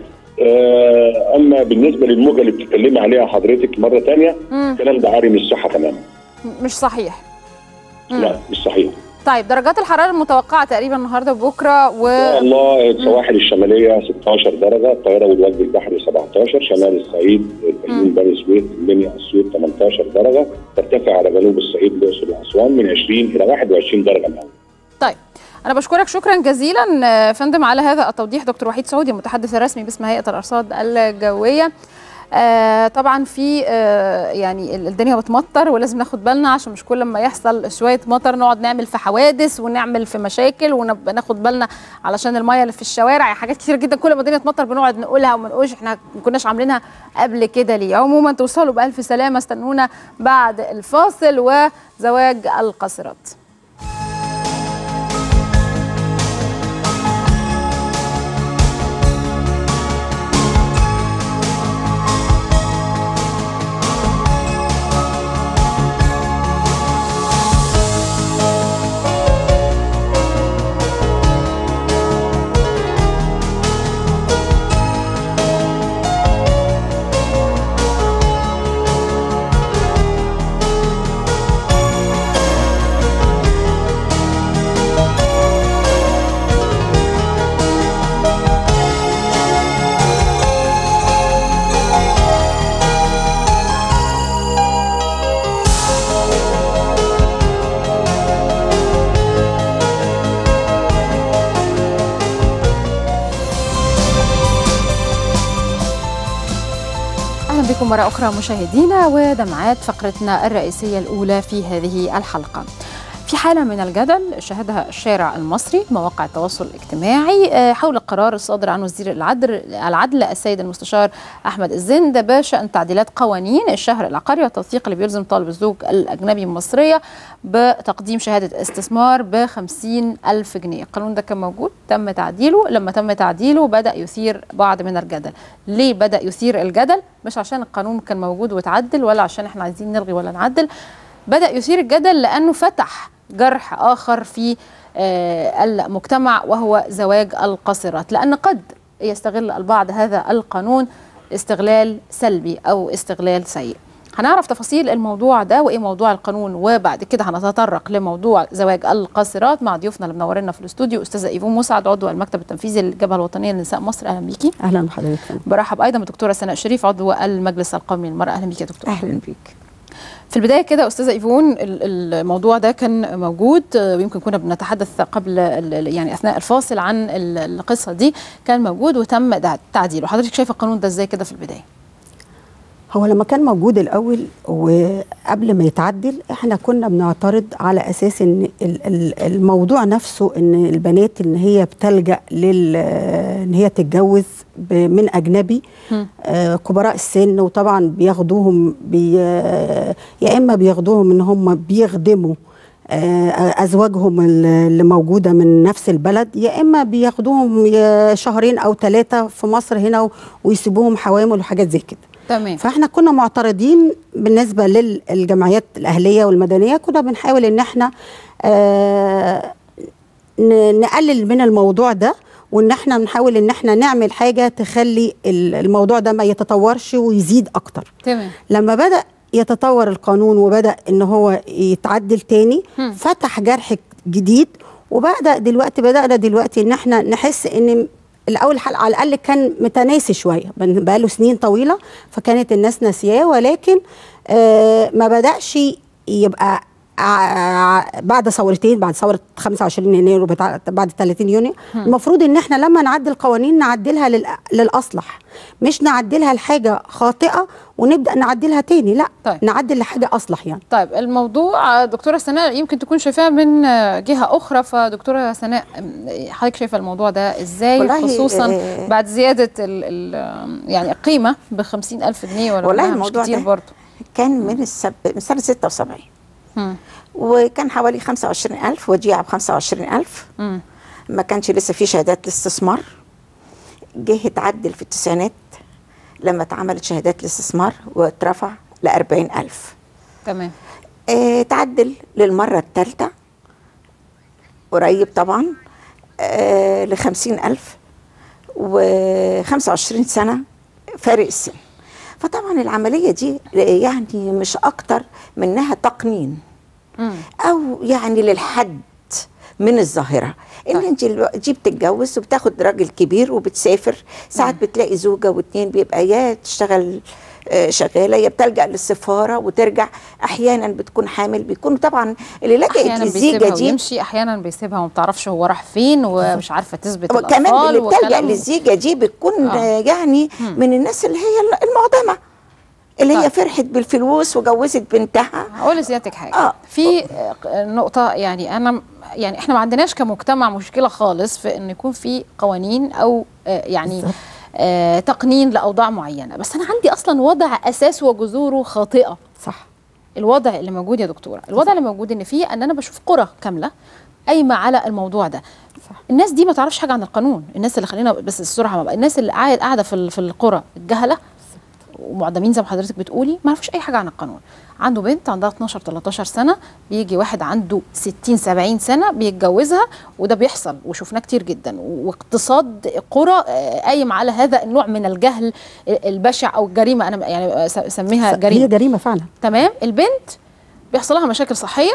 آه، أما بالنسبة للموجة اللي بتتكلمي عليها حضرتك مرة تانية مم. الكلام ده عاري من الصحة تماما مش صحيح مم. لا مش صحيح طيب درجات الحراره المتوقعه تقريبا النهارده وبكره و إن شاء الله السواحل الشمالية 16 درجة القاهرة والوجه البحري 17 شمال الصعيد الفيوم بني سويف المنيا اسيوط 18 درجة ترتفع على جنوب الصعيد الأقصر وأسوان من 20 إلى 21 درجة مئوية طيب انا بشكرك شكرا جزيلا آه، فندم على هذا التوضيح دكتور وحيد سعودي المتحدث الرسمي باسم هيئه الارصاد الجويه آه طبعا في آه يعني ال- الدنيا بتمطر ولازم ناخد بالنا عشان مش كل ما يحصل شويه مطر نقعد نعمل في حوادث ونعمل في مشاكل ونبقى ناخد بالنا علشان الميه اللي في الشوارع يعني حاجات كتير جدا كل ما الدنيا تمطر بنقعد نقولها وما نقولش احنا ما كناش عاملينها قبل كده ليه عموما توصلوا بالف سلامه استنونا بعد الفاصل وزواج القاصرات اهلا بكم مره اخرى مشاهدينا ودمعات فقرتنا الرئيسيه الاولى في هذه الحلقه. في حالة من الجدل شهدها الشارع المصري مواقع التواصل الاجتماعي آه، حول القرار الصادر عن وزير العدل العدل السيد المستشار أحمد الزند بشأن تعديلات قوانين الشهر العقاري والتوثيق اللي بيلزم طالب الزوج الأجنبي المصرية بتقديم شهادة استثمار ب ألف جنيه القانون ده كان موجود تم تعديله لما تم تعديله بدأ يثير بعض من الجدل ليه بدأ يثير الجدل مش عشان القانون كان موجود وتعدل ولا عشان احنا عايزين نلغي ولا نعدل بدأ يثير الجدل لأنه فتح جرح آخر في آه، المجتمع وهو زواج القاصرات لأن قد يستغل البعض هذا القانون استغلال سلبي أو استغلال سيء هنعرف تفاصيل الموضوع ده وايه موضوع القانون وبعد كده هنتطرق لموضوع زواج القاصرات مع ضيوفنا اللي منورنا في الاستوديو استاذه ايفون مسعد عضو المكتب التنفيذي للجبهه الوطنيه لنساء مصر اهلا بيكي اهلا بحضرتك برحب ايضا بدكتوره سناء شريف عضو المجلس القومي للمراه اهلا بيكي يا دكتوره اهلا بيك في البدايه كده استاذه ايفون ال- الموضوع ده كان موجود آه، ويمكن كنا بنتحدث قبل ال- ال- يعني اثناء الفاصل عن ال- القصه دي كان موجود وتم دع- تعديله حضرتك شايفه القانون ده ازاي كده في البدايه هو لما كان موجود الاول وقبل ما يتعدل احنا كنا بنعترض على اساس ان ال- ال- الموضوع نفسه ان البنات ان هي بتلجا لل ان هي تتجوز ب- من اجنبي آه، كبراء السن وطبعا بياخدوهم بي يا اما بياخدوهم ان هم بيخدموا آه، ازواجهم ال- اللي موجوده من نفس البلد يا اما بياخدوهم يا شهرين او ثلاثه في مصر هنا و- ويسيبوهم حوامل وحاجات زي كده تمام فاحنا كنا معترضين بالنسبه للجمعيات الاهليه والمدنيه كنا بنحاول ان احنا آه ن- نقلل من الموضوع ده وان احنا بنحاول ان احنا نعمل حاجه تخلي ال- الموضوع ده ما يتطورش ويزيد اكتر تمام لما بدا يتطور القانون وبدا ان هو يتعدل تاني هم. فتح جرح جديد وبدا دلوقتي بدانا دلوقتي ان احنا نحس ان الاول حل على الاقل كان متناسي شويه بن- بقاله سنين طويله فكانت الناس ناسياه ولكن آه ما بداش يبقى ع- بعد ثورتين بعد ثوره 25 يناير وبتاع- بعد 30 يونيو هم. المفروض ان احنا لما نعدل قوانين نعدلها للأ- للاصلح مش نعدلها لحاجه خاطئه ونبدا نعدلها تاني لا طيب. نعدل لحاجه اصلح يعني طيب الموضوع آه، دكتوره سناء يمكن تكون شايفاه من آه، جهه اخرى فدكتوره سناء آم، حضرتك شايفه الموضوع ده ازاي والله، خصوصا آه، بعد زياده ال ال آم، يعني القيمه ب ألف جنيه ولا والله إنها مش الموضوع كتير ده برضه كان من السب... من سنه 76 مم. وكان حوالي 25000 وديعه ب 25000 مم. ما كانش لسه في شهادات الاستثمار جه اتعدل في التسعينات لما اتعملت شهادات الاستثمار واترفع ل 40000 تمام اه اتعدل للمره الثالثه قريب طبعا اه ل 50000 و 25 سنه فارق السن فطبعا العمليه دي يعني مش اكتر منها تقنين او يعني للحد من الظاهره ان انت الو- دي بتتجوز وبتاخد راجل كبير وبتسافر ساعات بتلاقي زوجه واتنين بيبقى يا تشتغل آه، شغاله يا بتلجا للسفاره وترجع احيانا بتكون حامل بيكونوا طبعا اللي لجأت احيانا للزيجه بيسيبها دي ويمشي احيانا بيسيبها وما بتعرفش هو راح فين ومش عارفه تثبت وكمان الاطفال اللي بتلجا وكلام- للزيجه دي بتكون آه. آه. يعني مم. من الناس اللي هي المعدمه اللي هي طيب. فرحت بالفلوس وجوزت بنتها هقول لسيادتك حاجه آه. في آه، نقطه يعني انا يعني احنا ما عندناش كمجتمع مشكله خالص في ان يكون في قوانين او آه، يعني آه تقنين لاوضاع معينه بس انا عندي اصلا وضع اساسه وجذوره خاطئه صح الوضع اللي موجود يا دكتوره الوضع اللي موجود ان في ان انا بشوف قرى كامله قايمه على الموضوع ده صح. الناس دي ما تعرفش حاجه عن القانون الناس اللي خلينا بس الصراحه ما بقى الناس اللي قاعد قاعده في ال- في القرى الجهله ومعدمين زي ما حضرتك بتقولي ما يعرفوش اي حاجه عن القانون عنده بنت عندها 12 13 سنه بيجي واحد عنده 60 70 سنه بيتجوزها وده بيحصل وشفناه كتير جدا واقتصاد قرى آه، قايم على هذا النوع من الجهل البشع او الجريمه انا يعني آه، س- اسميها جريمه هي جريمه فعلا تمام البنت بيحصل لها مشاكل صحيه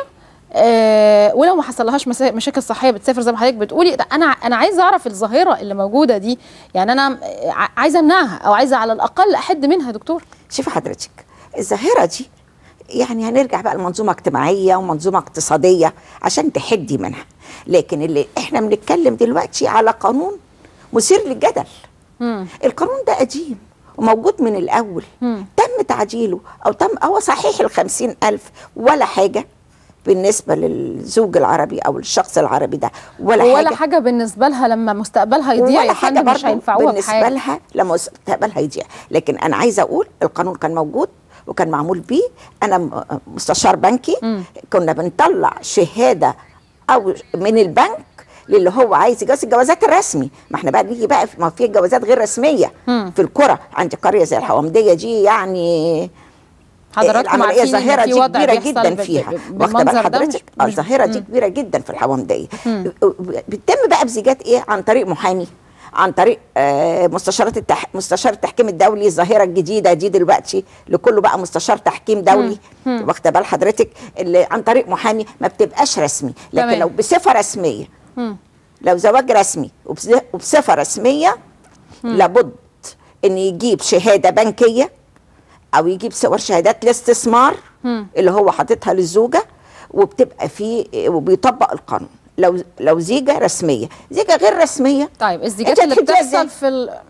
آه ولو ما حصلهاش مسا- مشاكل صحيه بتسافر زي ما حضرتك بتقولي ده انا انا عايزه اعرف الظاهره اللي موجوده دي يعني انا آه، ع- عايزه امنعها او عايزه على الاقل احد منها يا دكتور شوفي حضرتك الظاهره دي يعني هنرجع بقى لمنظومه اجتماعيه ومنظومه اقتصاديه عشان تحدي منها لكن اللي احنا بنتكلم دلوقتي على قانون مثير للجدل القانون ده قديم وموجود من الأول تم تعديله أو تم هو صحيح الخمسين ألف ولا حاجة بالنسبة للزوج العربي أو الشخص العربي ده ولا, ولا حاجة حاجه بالنسبه لها لما مستقبلها يضيع ولا يا حاجة فندم مش برضو هينفعوها بالنسبة بحاجه لها لما مستقبلها يضيع لكن أنا عايزة أقول القانون كان موجود وكان معمول بيه أنا م- مستشار بنكي كنا بنطلع شهادة أو من البنك للي هو عايز يجوز الجوازات الرسمي ما احنا بقى نيجي بقى في- ما في جوازات غير رسميه مم. في القرى عندي قريه زي الحوامديه دي يعني حضراتكم العمليه عارفين إن الظاهره في دي وضع كبيره بيحصل جدا ب- ب- فيها ب- واخده بال بالمنظر ده حضرتك مش- آه، مش- الظاهره دي مم. كبيره جدا في الحوامديه مم. بتتم بقى بزيجات ايه عن طريق محامي عن طريق آه مستشارات التح... مستشار التحكيم الدولي الظاهره الجديده دي دلوقتي لكله بقى مستشار تحكيم دولي مم. مم. واخده بال حضرتك اللي عن طريق محامي ما بتبقاش رسمي لكن تمام. لو بصفه رسميه مم. لو زواج رسمي وبص- وبصفه رسميه لابد ان يجيب شهاده بنكيه او يجيب صور شهادات الاستثمار مم. اللي هو حاططها للزوجه وبتبقى فيه وبيطبق القانون لو لو زيجه رسميه زيجه غير رسميه طيب الزيجات أنت اللي هتحديها إزاي؟ بتحصل في ال...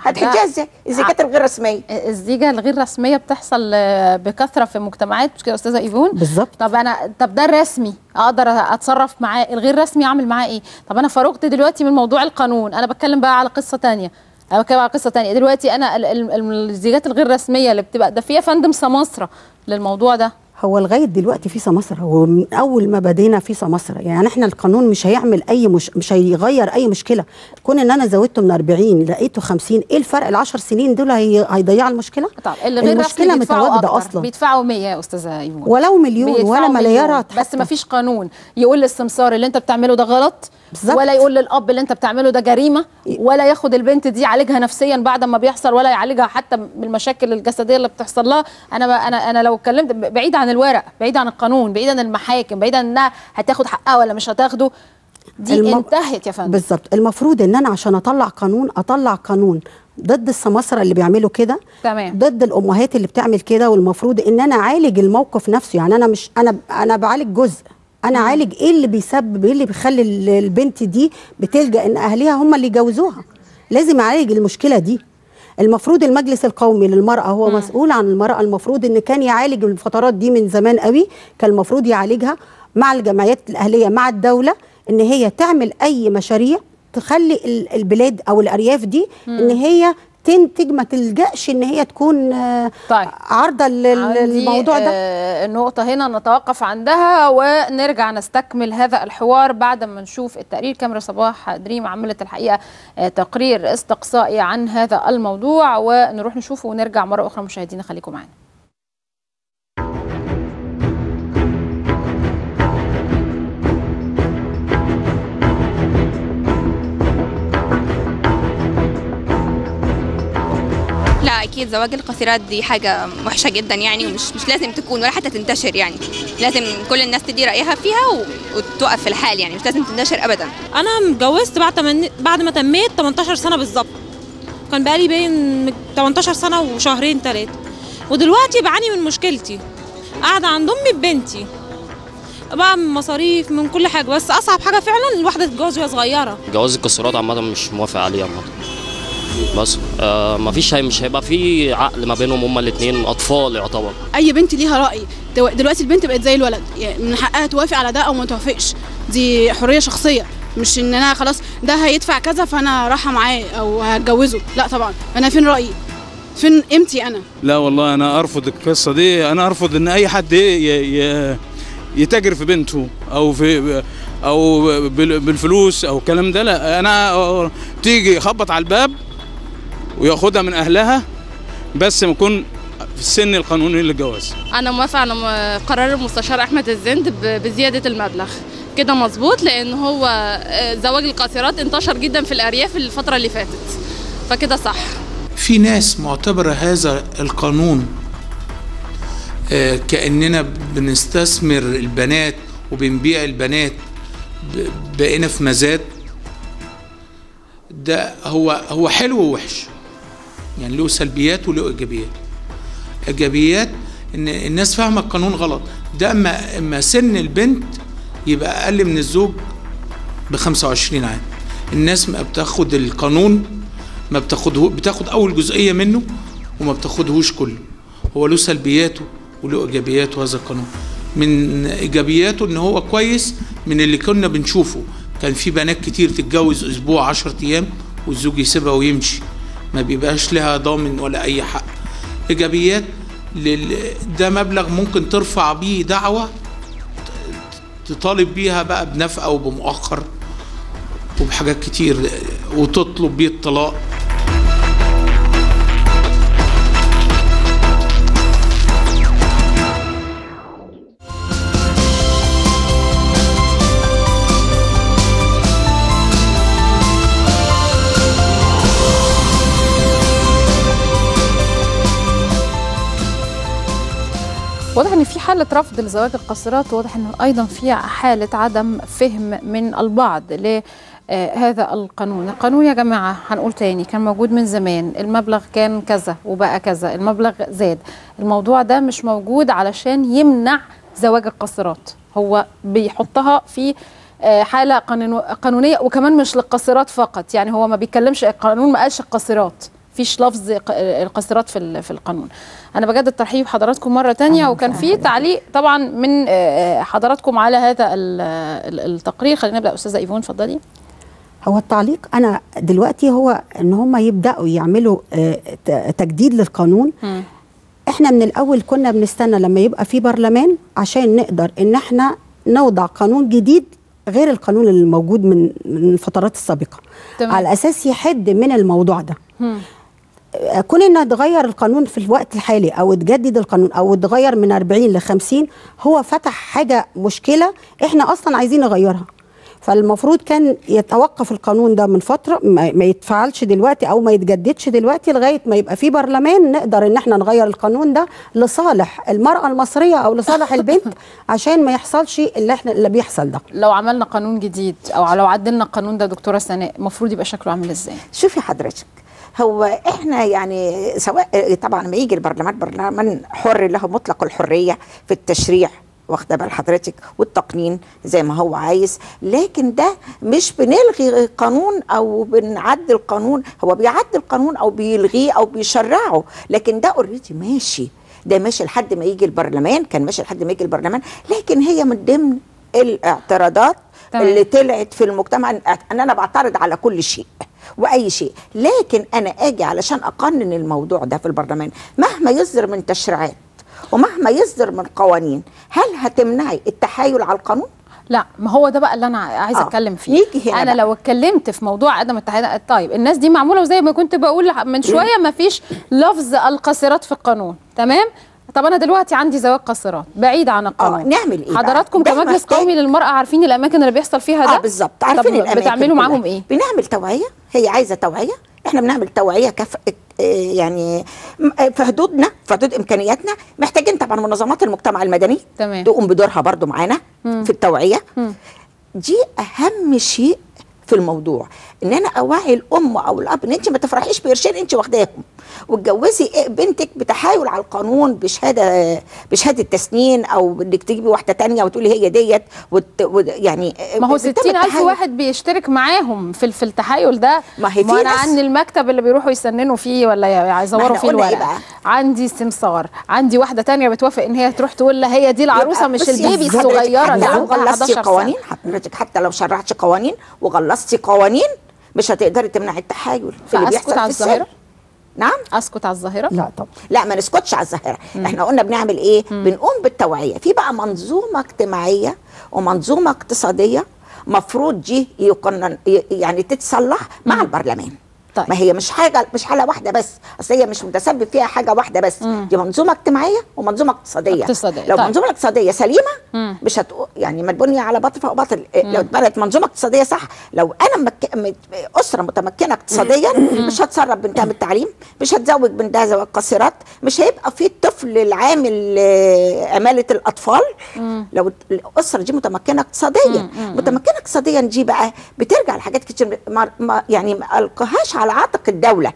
هتحجها ازاي اذا كانت الغير رسميه الزيجه الغير رسميه بتحصل آه، بكثره في مجتمعات مش كده يا استاذه ايفون بالظبط طب انا طب ده الرسمي اقدر اتصرف معاه الغير رسمي اعمل معاه ايه طب انا فرغت دلوقتي من موضوع القانون انا بتكلم بقى على قصه تانية انا بتكلم على قصه تانية دلوقتي انا ال- ال- ال- الزيجات الغير رسميه اللي بتبقى ده فيها فندم سماسره للموضوع ده هو لغايه دلوقتي في سماسره هو من اول ما بدينا في سماسره يعني احنا القانون مش هيعمل اي مش مش هيغير اي مشكله كون ان انا زودته من 40 لقيته 50 ايه الفرق ال 10 سنين دول هي هيضيع المشكله طب اللي غير المشكله رسمي بيدفعوا متواجده أكتر. اصلا بيدفعوا 100 يا استاذه ايمون ولو مليون بيدفعوا ولا مليون. مليارات بس ما فيش قانون يقول للسمسار اللي انت بتعمله ده غلط بالظبط. ولا يقول للاب اللي انت بتعمله ده جريمه ولا ياخد البنت دي يعالجها نفسيا بعد ما بيحصل ولا يعالجها حتى بالمشاكل الجسديه اللي بتحصل لها انا ب- انا انا لو اتكلمت ب- بعيد عن الورق بعيد عن القانون بعيد عن المحاكم بعيد عن انها هتاخد حقها ولا مش هتاخده دي الم- انتهت يا فندم بالظبط المفروض ان انا عشان اطلع قانون اطلع قانون ضد السماسره اللي بيعملوا كده تمام ضد الامهات اللي بتعمل كده والمفروض ان انا اعالج الموقف نفسه يعني انا مش انا انا بعالج جزء انا اعالج ايه اللي بيسبب ايه اللي بيخلي ال- البنت دي بتلجا ان اهلها هم اللي يجوزوها لازم اعالج المشكله دي المفروض المجلس القومي للمرأة هو مم. مسؤول عن المرأة المفروض ان كان يعالج الفترات دي من زمان قوي كان المفروض يعالجها مع الجمعيات الأهلية مع الدولة ان هي تعمل اي مشاريع تخلي ال- البلاد او الارياف دي مم. ان هي تنتج ما تلجاش ان هي تكون آه، طيب عارضه لل- عندي، للموضوع ده آه، النقطة هنا نتوقف عندها ونرجع نستكمل هذا الحوار بعد ما نشوف التقرير كاميرا صباح دريم عملت الحقيقة آه، تقرير استقصائي عن هذا الموضوع ونروح نشوفه ونرجع مرة أخرى مشاهدينا خليكم معنا لا اكيد زواج القاصرات دي حاجه وحشه جدا يعني ومش مش لازم تكون ولا حتى تنتشر يعني لازم كل الناس تدي رايها فيها و... وتوقف في الحال يعني مش لازم تنتشر ابدا انا اتجوزت بعد تمن... بعد ما تميت 18 سنه بالظبط كان بقالي باين 18 سنه وشهرين ثلاثه ودلوقتي بعاني من مشكلتي قاعده عند امي ببنتي بقى من مصاريف من كل حاجه بس اصعب حاجه فعلا الواحده تتجوز وهي صغيره جواز القاصرات عامة مش موافق عليه عامة بس آه مفيش هي مش هيبقى في عقل ما بينهم هما الاتنين أطفال يعتبر اي بنت ليها راي دو- دلوقتي البنت بقت زي الولد يعني من حقها توافق على ده او ما توافقش دي حريه شخصيه مش ان انا خلاص ده هيدفع كذا فانا رايحه معاه او هتجوزه لا طبعا انا فين رايي فين قيمتي انا لا والله انا ارفض القصه دي انا ارفض ان اي حد ي- ي- يتاجر في بنته او في او بال- بالفلوس او الكلام ده لا انا تيجي يخبط على الباب وياخدها من اهلها بس يكون في السن القانوني للجواز انا موافقه على م- قرار المستشار احمد الزند ب- بزياده المبلغ كده مظبوط لان هو آه، زواج القاصرات انتشر جدا في الارياف الفتره اللي فاتت فكده صح في ناس معتبرة هذا القانون آه، كأننا بنستثمر البنات وبنبيع البنات ب- بقينا في مزاد ده هو هو حلو ووحش يعني له سلبيات وله ايجابيات ايجابيات ان الناس فاهمه القانون غلط ده اما اما سن البنت يبقى اقل من الزوج ب 25 عام الناس ما بتاخد القانون ما بتاخده بتاخد اول جزئيه منه وما بتاخدهوش كله هو له سلبياته وله ايجابياته هذا القانون من ايجابياته ان هو كويس من اللي كنا بنشوفه كان في بنات كتير تتجوز اسبوع 10 ايام والزوج يسيبها ويمشي ما بيبقاش لها ضامن ولا اي حق ايجابيات لل... ده مبلغ ممكن ترفع بيه دعوه تطالب بيها بقى بنفقه وبمؤخر وبحاجات كتير وتطلب بيه الطلاق واضح ان في حاله رفض لزواج القاصرات واضح ان ايضا في حاله عدم فهم من البعض لهذا القانون القانون يا جماعه هنقول تاني كان موجود من زمان المبلغ كان كذا وبقى كذا المبلغ زاد الموضوع ده مش موجود علشان يمنع زواج القاصرات هو بيحطها في آه، حاله قانونو- قانونيه وكمان مش للقاصرات فقط يعني هو ما بيتكلمش القانون ما قالش القاصرات فيش لفظ ق- القاصرات في ال- في القانون انا بجدد ترحيب حضراتكم مره تانية وكان في تعليق طبعا من آه، حضراتكم على هذا ال- ال- التقرير خلينا نبدا استاذه ايفون اتفضلي هو التعليق انا دلوقتي هو ان هم يبداوا يعملوا آه، ت- تجديد للقانون احنا من الاول كنا بنستنى لما يبقى في برلمان عشان نقدر ان احنا نوضع قانون جديد غير القانون اللي موجود من من الفترات السابقه تمام. على اساس يحد من الموضوع ده آه، كون ان اتغير القانون في الوقت الحالي او اتجدد القانون او اتغير من 40 ل 50 هو فتح حاجه مشكله احنا اصلا عايزين نغيرها فالمفروض كان يتوقف القانون ده من فتره ما ما يتفعلش دلوقتي او ما يتجددش دلوقتي لغايه ما يبقى في برلمان نقدر ان احنا نغير القانون ده لصالح المراه المصريه او لصالح البنت عشان ما يحصلش اللي احنا اللي بيحصل ده لو عملنا قانون جديد او لو عدلنا القانون ده دكتوره سناء المفروض يبقى شكله عامل ازاي شوفي حضرتك هو احنا يعني سواء طبعا لما يجي البرلمان برلمان حر له مطلق الحريه في التشريع واخده بال حضرتك والتقنين زي ما هو عايز لكن ده مش بنلغي قانون او بنعدل قانون هو بيعدل قانون او بيلغيه او بيشرعه لكن ده اوريدي ماشي ده ماشي لحد ما يجي البرلمان كان ماشي لحد ما يجي البرلمان لكن هي من ضمن الاعتراضات تمام. اللي طلعت في المجتمع ان إن انا بعترض على كل شيء واي شيء لكن انا اجي علشان اقنن الموضوع ده في البرلمان مهما يصدر من تشريعات ومهما يصدر من قوانين هل هتمنعي التحايل على القانون لا ما هو ده بقى اللي انا عايزه آه. اتكلم فيه نيجي هنا انا بقى. لو اتكلمت في موضوع عدم التحيز طيب الناس دي معموله وزي ما كنت بقول من شويه ما فيش لفظ القاصرات في القانون تمام طب انا دلوقتي عندي زواج قاصرات بعيد عن القانون آه، نعمل إيه بقى؟ حضراتكم ده كمجلس محتاج- قومي للمراه عارفين الاماكن اللي بيحصل فيها ده اه بالظبط عارفين طب الاماكن بتعملوا كلها. معاهم ايه بنعمل توعيه هي عايزه توعيه احنا بنعمل توعيه كف آه، يعني م- آه، في حدودنا في حدود امكانياتنا محتاجين طبعا منظمات المجتمع المدني تمام تقوم بدورها برضو معانا مم. في التوعيه مم. دي اهم شيء في الموضوع ان انا اوعي الام او الاب ان انت ما تفرحيش بقرشين انت واخداهم وتجوزي إيه بنتك بتحايل على القانون بشهاده بشهاده تسنين او انك تجيبي واحده تانية وتقولي هي ديت وت... وت... يعني ما هو بتم 60 ألف التحايل. واحد بيشترك معاهم في في التحايل ده ما هي في ما أنا ناس- عندي المكتب اللي بيروحوا يسننوا فيه ولا ما يزوروا احنا فيه قلنا إيه الورق بقى؟ عندي سمسار عندي واحدة تانية بتوافق ان هي تروح تقول لها هي دي العروسة يبقى مش بصي البيبي حضرتك الصغيرة اللي حتى لو عندها غلظتي 11 قوانين سنة حضرتك حتى لو شرعتي قوانين وغلظتي قوانين مش هتقدري تمنعي التحايل في اللي فأسكت بيحصل على في السر الظاهرة؟ نعم اسكت على الظاهرة لا طبعا لا ما نسكتش على الظاهره احنا قلنا بنعمل ايه بنقوم بالتوعيه في بقى منظومه اجتماعيه ومنظومه اقتصاديه مفروض دي يقنن ي- يعني تتصلح مع البرلمان طيب. ما هي مش حاجه مش حاله واحده بس اصل هي مش متسبب فيها حاجه واحده بس دي منظومه اجتماعيه ومنظومه اقتصاديه اقتصادية. لو طيب. منظومه اقتصاديه سليمه مم. مش هتقو يعني ما تبني على باطل فوق باطل إيه، لو اتبنت منظومه اقتصاديه صح لو انا مك... مت... اسره متمكنه اقتصاديا مش هتسرب بنتها بالتعليم مش هتزوج بنتها زواج قاصرات مش هيبقى في الطفل العامل آه، عماله الاطفال لو الاسره دي متمكنه اقتصاديا متمكنه اقتصاديا دي بقى بترجع لحاجات كتير ما ما يعني ما القاهاش على عاتق الدوله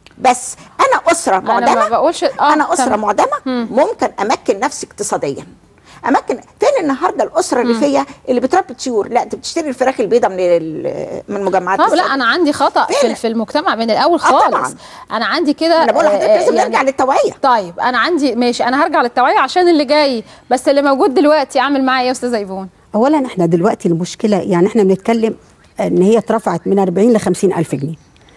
بس انا اسره انا ما معدمه بقولش اه انا اسره تمام. معدمه ممكن امكن نفسي اقتصاديا اماكن فين النهارده الاسره الريفيه اللي بتربي طيور لا انت بتشتري الفراخ البيضاء من ال- من مجمعات طب لا الصيد. انا عندي خطا في, في المجتمع من الاول آه خالص طبعاً. انا عندي كده انا بقول لحضرتك آه، لازم نرجع للتوعيه طيب انا عندي ماشي انا هرجع للتوعيه عشان اللي جاي بس اللي موجود دلوقتي اعمل معاه ايه يا استاذه ايفون اولا احنا دلوقتي المشكله يعني احنا بنتكلم ان هي اترفعت من 40 ل 50 الف جنيه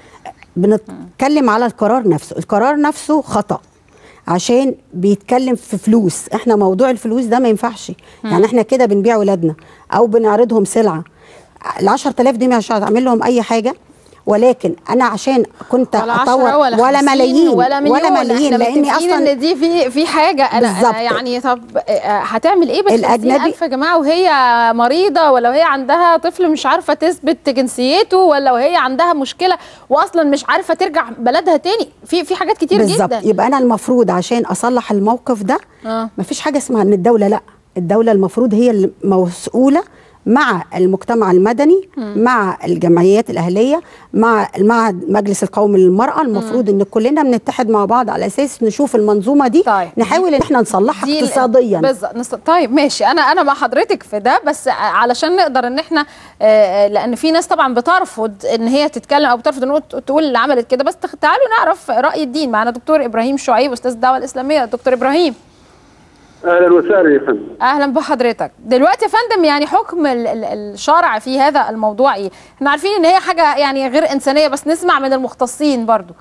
بنتكلم على القرار نفسه القرار نفسه خطا عشان بيتكلم في فلوس احنا موضوع الفلوس ده ما ينفعش يعني احنا كده بنبيع ولادنا او بنعرضهم سلعه ال 10000 دي مش هتعمل لهم اي حاجه ولكن انا عشان كنت ولا اطور 10 ولا, ولا 50 ملايين ولا مليون ولا ملايين احنا لاني متفقين اصلا ان دي في في حاجه انا, بالظبط. أنا يعني طب آه، هتعمل ايه بال الأجنبي- ألف يا جماعه وهي مريضه ولا وهي عندها طفل مش عارفه تثبت جنسيته ولا وهي عندها مشكله واصلا مش عارفه ترجع بلدها تاني في في حاجات كتير بالظبط جدا يبقى انا المفروض عشان اصلح الموقف ده اه مفيش حاجه اسمها ان الدوله لا الدوله المفروض هي المسؤوله مع المجتمع المدني مع الجمعيات الاهليه مع مع مجلس القومي للمراه المفروض ان كلنا بنتحد مع بعض على اساس نشوف المنظومه دي طيب. نحاول ان احنا نصلحها دي ال- اقتصاديا بالظبط نص- طيب ماشي انا انا مع حضرتك في ده بس علشان نقدر ان احنا آه، لان في ناس طبعا بترفض ان هي تتكلم او بترفض ان هو ت- تقول اللي عملت كده بس تخ- تعالوا نعرف راي الدين معنا دكتور ابراهيم شعيب استاذ الدعوه الاسلاميه دكتور ابراهيم اهلا وسهلا يا فندم اهلا بحضرتك دلوقتي يا فندم يعني حكم ال- ال- الشرع في هذا الموضوع ايه احنا عارفين ان هي حاجه يعني غير انسانيه بس نسمع من المختصين برضو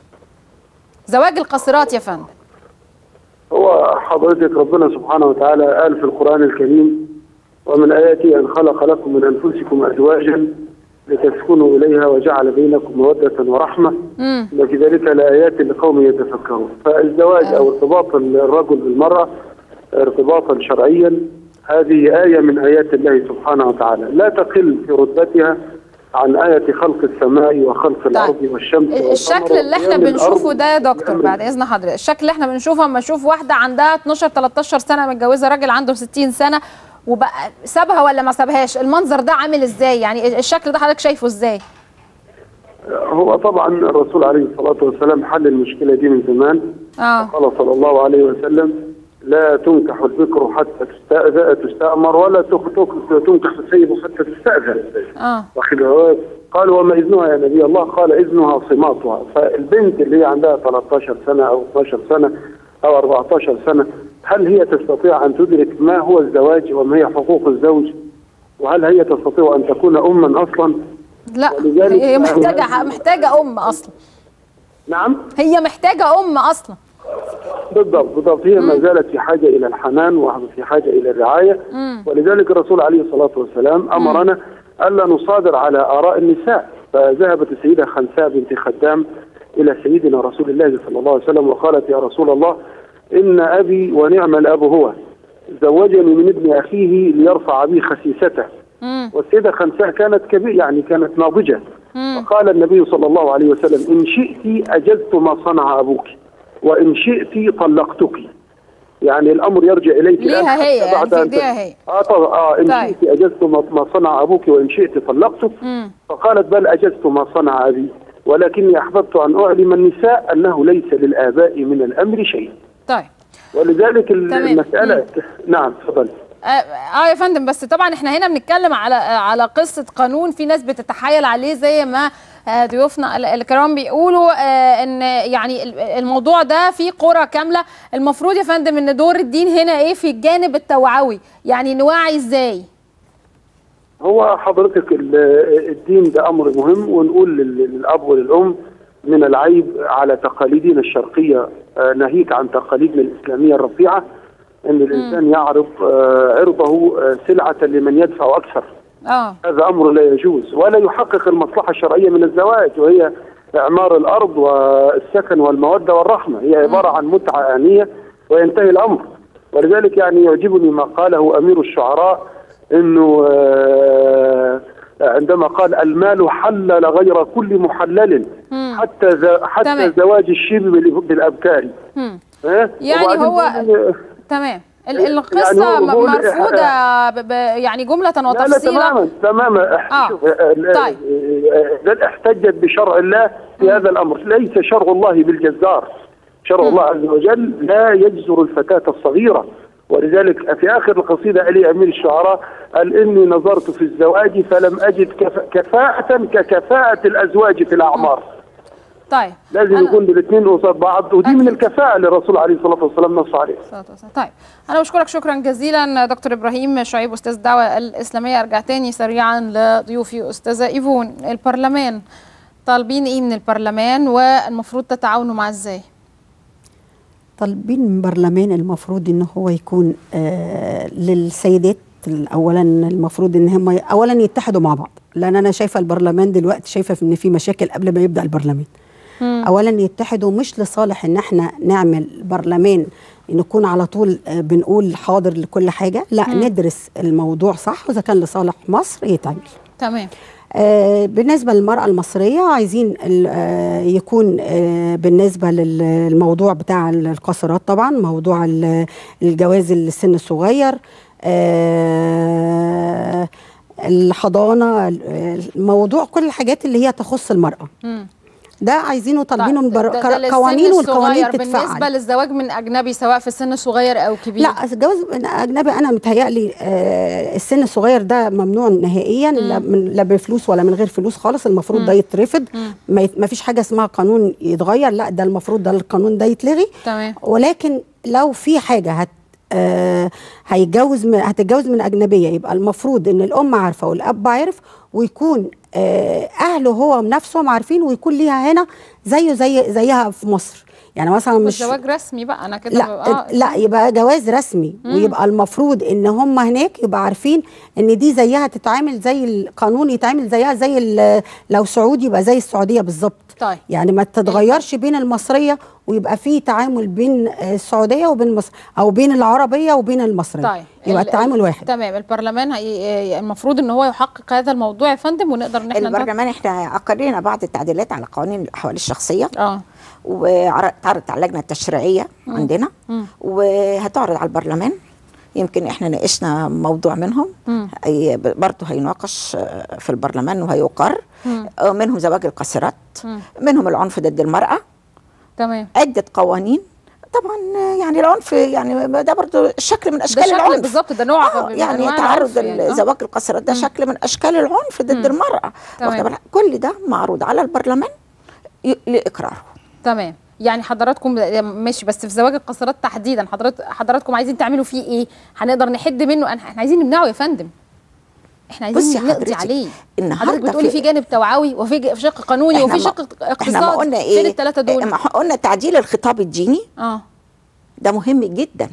زواج القاصرات يا فندم هو حضرتك ربنا سبحانه وتعالى قال في القرآن الكريم ومن آياته أن خلق لكم من أنفسكم أزواجا لتسكنوا إليها وجعل بينكم مودة ورحمة امم إن في ذلك لآيات لقوم يتفكرون فالزواج أو ارتباط الرجل بالمرأة ارتباطا شرعيا هذه آية من آيات الله سبحانه وتعالى لا تقل في رتبتها عن آية خلق السماء وخلق الأرض والشمس والقمر الشكل اللي احنا وقيام بنشوفه الأرض ده يا دكتور بعد اذن حضرتك الشكل اللي احنا بنشوفه اما نشوف واحده عندها 12 13 سنه متجوزه راجل عنده 60 سنه وبقى سابها ولا ما سابهاش المنظر ده عامل ازاي يعني الشكل ده حضرتك شايفه ازاي هو طبعا الرسول عليه الصلاة والسلام حل المشكلة دي من زمان اه قال صلى الله عليه وسلم لا تنكح البكر حتى تستأذن تستأمر ولا تخ- تخ- تنكح السيد حتى تستأذن اه واخد بالك؟ قال وما إذنها يا نبي الله قال إذنها صماتها فالبنت اللي هي عندها 13 سنة أو 12 سنة أو 14 سنة هل هي تستطيع أن تدرك ما هو الزواج وما هي حقوق الزوج وهل هي تستطيع أن تكون أما أصلا لا ولذلك هي محتاجه محتاجه ام اصلا نعم هي محتاجه ام اصلا بالضبط بالضبط هي ما زالت في حاجة إلى الحنان وفي حاجة إلى الرعاية مم. ولذلك الرسول عليه الصلاة والسلام أمرنا ألا نصادر على آراء النساء فذهبت السيدة خنساء بنت خدام إلى سيدنا رسول الله صلى الله عليه وسلم وقالت يا رسول الله إن أبي ونعم الأب هو زوجني من ابن أخيه ليرفع بي خسيسته مم. والسيدة خنساء كانت كبيرة يعني كانت ناضجة مم. فقال النبي صلى الله عليه وسلم إن شئت أجزت ما صنع أبوك وإن شئت طلقتك يعني الأمر يرجع إليك الآن ليها حتى هي يعني بعد في أن ايديها هي اه طبعا اه ان طيب. شئت اجزت ما ما صنع ابوك وان شئت طلقتك مم. فقالت بل اجزت ما صنع ابي ولكني احببت ان اعلم النساء انه ليس للاباء من الامر شيء طيب ولذلك ال- تمام. المساله نعم تفضل آه, اه يا فندم بس طبعا احنا هنا بنتكلم على آه على قصه قانون في ناس بتتحايل عليه زي ما آه ضيوفنا ال- الكرام بيقولوا آه ان يعني ال- الموضوع ده في قرى كامله المفروض يا فندم ان دور الدين هنا ايه في الجانب التوعوي يعني نوعي ازاي هو حضرتك ال- الدين ده امر مهم ونقول لل- للاب وللام من العيب على تقاليدنا الشرقيه آه، ناهيك عن تقاليدنا الاسلاميه الرفيعه ان الانسان يعرض آه، عرضه آه، سلعه لمن يدفع اكثر اه هذا امر لا يجوز ولا يحقق المصلحه الشرعيه من الزواج وهي اعمار الارض والسكن والموده والرحمه هي عباره عن متعه انيه وينتهي الامر ولذلك يعني يعجبني ما قاله امير الشعراء انه آه، عندما قال المال حلل غير كل محلل حتى ز- حتى تمام. زواج الشيب بال- بالابكار مم. ها؟ يعني وبعدين هو بيقول- تمام ال- يعني القصه هو م- بيقول- مرفوضه ب- ب- يعني جمله لا لا وتفصيلا تماما تماما آه. شوف، ال- طيب. ال- احتجت بشرع الله في هذا الامر ليس شرع الله بالجزار شرع الله عز وجل لا يجزر الفتاة الصغيرة ولذلك في آخر القصيدة علي أمير الشعراء قال إني نظرت في الزواج فلم أجد كف... كفاءة ككفاءة الأزواج في الأعمار طيب لازم يكون الاثنين قصاد بعض ودي من الكفاءة اللي الرسول عليه الصلاة والسلام نص عليه الصلاة والسلام. طيب انا بشكرك شكرا جزيلا دكتور ابراهيم شعيب استاذ الدعوه الاسلاميه ارجع تاني سريعا لضيوفي استاذه ايفون البرلمان طالبين ايه من البرلمان والمفروض تتعاونوا معاه ازاي طالبين من البرلمان المفروض ان هو يكون آه للسيدات اولا المفروض ان هم اولا يتحدوا مع بعض لان انا شايفه البرلمان دلوقتي شايفه ان في مشاكل قبل ما يبدا البرلمان مم. اولا يتحدوا مش لصالح ان احنا نعمل برلمان نكون على طول آه، بنقول حاضر لكل حاجه لا مم. ندرس الموضوع صح واذا كان لصالح مصر يتعمل تمام آه، بالنسبة للمرأة المصرية عايزين ال- آه، يكون آه، بالنسبة للموضوع بتاع القاصرات طبعا موضوع ال- الجواز السن الصغير آه، الحضانه ال- الموضوع كل الحاجات اللي هي تخص المراه مم. ده عايزينه طالبينه من بر... ده- ده للسن قوانين والقوانين الصغير. بالنسبه تتفعل للزواج من اجنبي سواء في سن صغير او كبير لا الجواز من اجنبي انا متهيألي آه السن الصغير ده ممنوع نهائيا لا, من لا بفلوس ولا من غير فلوس خالص المفروض مم. ده يترفض مم. ما, يت... ما فيش حاجه اسمها قانون يتغير لا ده المفروض ده القانون ده يتلغي تمام ولكن لو في حاجه هت آه هيتجوز من هتتجوز من اجنبيه يبقى المفروض ان الام عارفه والاب عارف ويكون آه اهله هو نفسهم عارفين ويكون ليها هنا زيه زي زيها في مصر يعني مثلا مش مش زواج رسمي بقى انا كده لا ببقى- لا يبقى جواز رسمي مم. ويبقى المفروض ان هم هناك يبقى عارفين ان دي زيها تتعامل زي القانون يتعامل زيها زي ال- لو سعودي يبقى زي السعوديه بالظبط طيب يعني ما تتغيرش بين المصريه ويبقى في تعامل بين السعوديه وبين مصر او بين العربيه وبين المصريه طيب يبقى ال- التعامل واحد تمام البرلمان هي المفروض ان هو يحقق هذا الموضوع يا فندم ونقدر ان احنا البرلمان احنا اقرينا بعض التعديلات على قوانين الاحوال الشخصيه اه واتعرضت على اللجنه التشريعيه مم. عندنا مم. وهتعرض على البرلمان يمكن احنا ناقشنا موضوع منهم مم. هي برضه هيناقش آه، في البرلمان وهيقر مم. آه، منهم زواج القاصرات مم. منهم العنف ضد المراه تمام عده قوانين طبعا آه، يعني العنف يعني ده برضه شكل من اشكال شكل العنف بالظبط ده نوع آه من يعني أنواع تعرض العنف يعني. آه. زواج القاصرات ده شكل من اشكال العنف ضد مم. المراه تمام. واخدة بالك؟ كل ده معروض على البرلمان ي- لاقراره تمام يعني حضراتكم ماشي بس في زواج القاصرات تحديدا حضرات حضراتكم عايزين تعملوا فيه ايه هنقدر نحد منه أنا- احنا عايزين نمنعه يا فندم احنا بصي عايزين نقضي حضرتك، عليه النهاردة حضرتك بتقولي في- في جانب توعوي وفي ج- في شق قانوني إحنا وفي ما- شق احنا ما اقتصادي قلنا فين ايه الثلاثه دول ما قلنا تعديل الخطاب الديني اه ده مهم جدا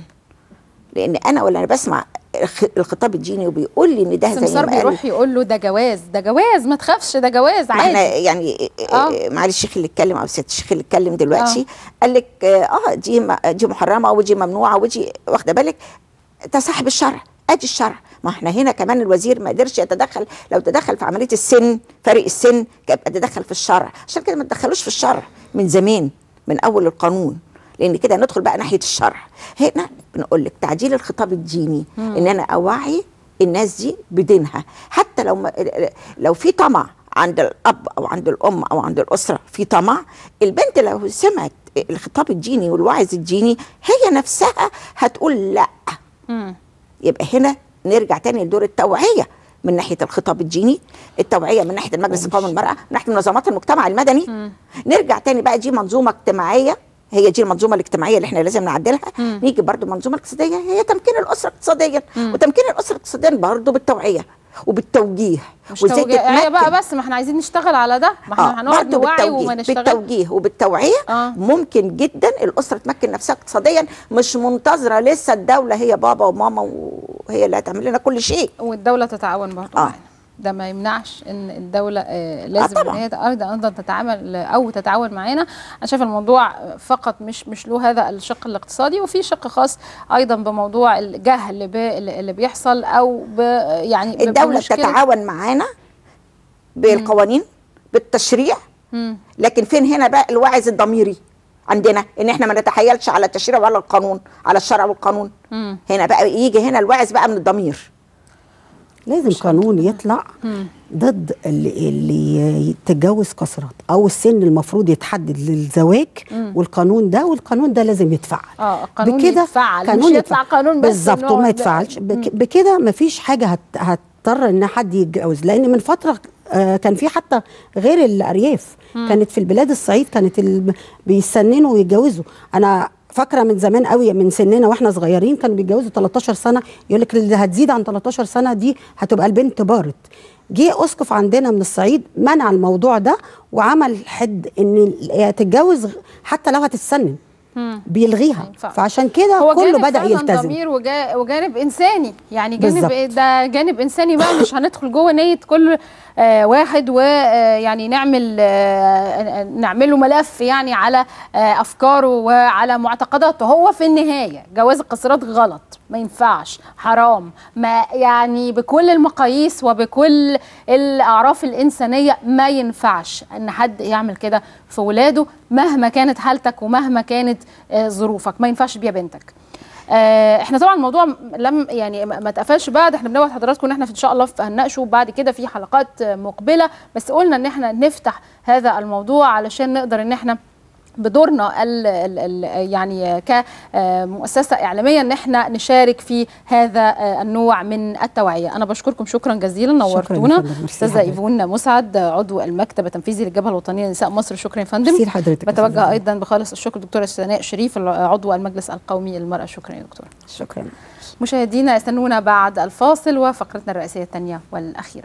لان انا ولا انا بسمع الخ- الخطاب الديني وبيقول لي ان ده زي سمسار ما قال بيروح يقول له ده جواز ده جواز ما تخافش ده جواز ما احنا عادي يعني آه. آه. معالي الشيخ اللي اتكلم او ست الشيخ اللي اتكلم دلوقتي قال لك اه دي م- دي محرمه ودي ممنوعه ودي واخده بالك ده صاحب الشرع ادي الشرع ما احنا هنا كمان الوزير ما قدرش يتدخل لو تدخل في عمليه السن فرق السن كان يبقى تدخل في الشرع عشان كده ما تدخلوش في الشرع من زمان من اول القانون لان كده ندخل بقى ناحيه الشرع هنا بنقول لك تعديل الخطاب الديني مم. ان انا اوعي الناس دي بدينها حتى لو ما لو في طمع عند الاب او عند الام او عند الاسره في طمع البنت لو سمعت الخطاب الديني والوعظ الديني هي نفسها هتقول لا مم. يبقى هنا نرجع تاني لدور التوعيه من ناحيه الخطاب الديني التوعيه من ناحيه المجلس القومي للمراه من ناحيه منظمات المجتمع المدني نرجع تاني بقى دي منظومه اجتماعيه هي دي المنظومه الاجتماعيه اللي احنا لازم نعدلها مم. نيجي برضو المنظومه الاقتصاديه هي تمكين الاسره اقتصاديا مم. وتمكين الاسره اقتصاديا برضو بالتوعيه وبالتوجيه مش توجيهية بقى بس ما احنا عايزين نشتغل على ده ما احنا آه، هنقعد برضو نوعي بالتوجيه وما نشتغل بالتوجيه وبالتوعيه آه. ممكن جدا الاسره تمكن نفسها اقتصاديا مش منتظره لسه الدوله هي بابا وماما وهي اللي هتعمل لنا كل شيء والدولة تتعاون برضه آه. معانا ده ما يمنعش ان الدولة آه لازم طبعاً. ان هي ايضا ايضا تتعامل او تتعاون معانا انا شايفه الموضوع فقط مش مش له هذا الشق الاقتصادي وفي شق خاص ايضا بموضوع الجهل باللي اللي بيحصل او ب يعني ب- الدوله بمشكلة- تتعاون معانا بالقوانين بالتشريع مم. لكن فين هنا بقى الواعظ الضميري عندنا ان احنا ما نتحايلش على التشريع ولا القانون على الشرع والقانون مم. هنا بقى يجي هنا الواعظ بقى من الضمير لازم قانون يطلع ضد اللي, اللي تتجوز قصرات او السن المفروض يتحدد للزواج مم. والقانون ده والقانون ده لازم يتفعل اه القانون بكده يتفعل قانون مش يطلع يتفعل. قانون بس بالظبط إن هو وما ده- يتفعلش مم. بك بكده مفيش حاجه هت هتضطر ان حد يتجوز لان من فتره آه، كان في حتى غير الارياف مم. كانت في البلاد الصعيد كانت ال- بيسننوا ويتجوزوا انا فاكره من زمان قوي من سننا واحنا صغيرين كانوا بيتجوزوا 13 سنه يقول لك اللي هتزيد عن 13 سنه دي هتبقى البنت بارت جه اسقف عندنا من الصعيد منع الموضوع ده وعمل حد ان هي تتجوز حتى لو هتتسنن مم. بيلغيها فعشان كده هو كله جانب بدا فعلاً يلتزم ضمير وجا- وجانب انساني يعني جانب بالظبط. إيه ده جانب انساني بقى مش هندخل جوه نيه كل آه واحد ويعني نعمل آه نعمل له ملف يعني على آه افكاره وعلى معتقداته هو في النهايه جواز القاصرات غلط ما ينفعش حرام ما يعني بكل المقاييس وبكل الاعراف الانسانيه ما ينفعش ان حد يعمل كده في ولاده مهما كانت حالتك ومهما كانت آه، ظروفك ما ينفعش بيها بنتك آه، احنا طبعا الموضوع لم يعني ما ما اتقفلش بعد احنا بنوعد حضراتكم ان احنا في ان شاء الله في- هنناقشه بعد كده في حلقات آه، مقبله بس قلنا ان احنا نفتح هذا الموضوع علشان نقدر ان احنا بدورنا ال ال ال يعني كمؤسسه اعلاميه ان احنا نشارك في هذا آه، النوع من التوعيه انا بشكركم شكرا جزيلا نورتونا فندم. ميرسي استاذه حضرتك. ايفون مسعد عضو المكتب التنفيذي للجبهه الوطنيه لنساء مصر شكرا يا فندم ميرسي لحضرتك يا بتوجه فندم. ايضا بخالص الشكر دكتوره سناء شريف عضو المجلس القومي للمراه شكرا يا دكتوره شكرا مشاهدينا استنونا بعد الفاصل وفقرتنا الرئيسيه الثانيه والاخيره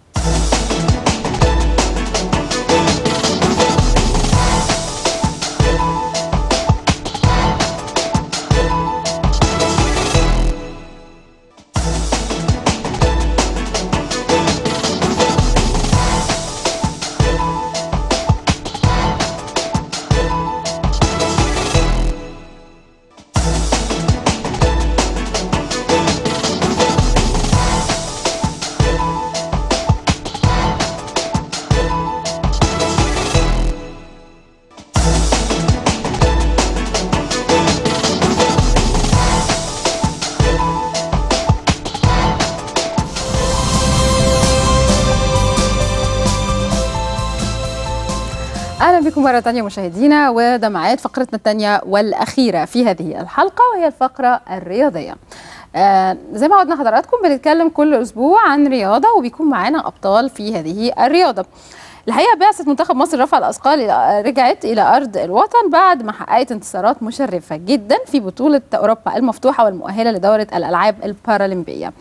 اهلا بكم مره ثانيه مشاهدينا وده ميعاد فقرتنا الثانيه والاخيره في هذه الحلقه وهي الفقره الرياضيه آه زي ما عودنا حضراتكم بنتكلم كل اسبوع عن رياضه وبيكون معانا ابطال في هذه الرياضه الحقيقه بعثه منتخب مصر رفع الاثقال إلى- رجعت الى ارض الوطن بعد ما حققت انتصارات مشرفه جدا في بطوله اوروبا المفتوحه والمؤهله لدوره الالعاب البارالمبيه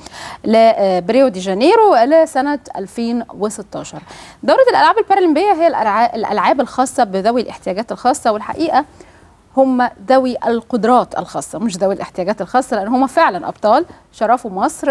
لبريو دي جانيرو لسنه 2016 دوره الالعاب البارالمبيه هي الألعاب- الالعاب الخاصه بذوي الاحتياجات الخاصه والحقيقه هم ذوي القدرات الخاصة مش ذوي الاحتياجات الخاصة لأن هم فعلا أبطال شرفوا مصر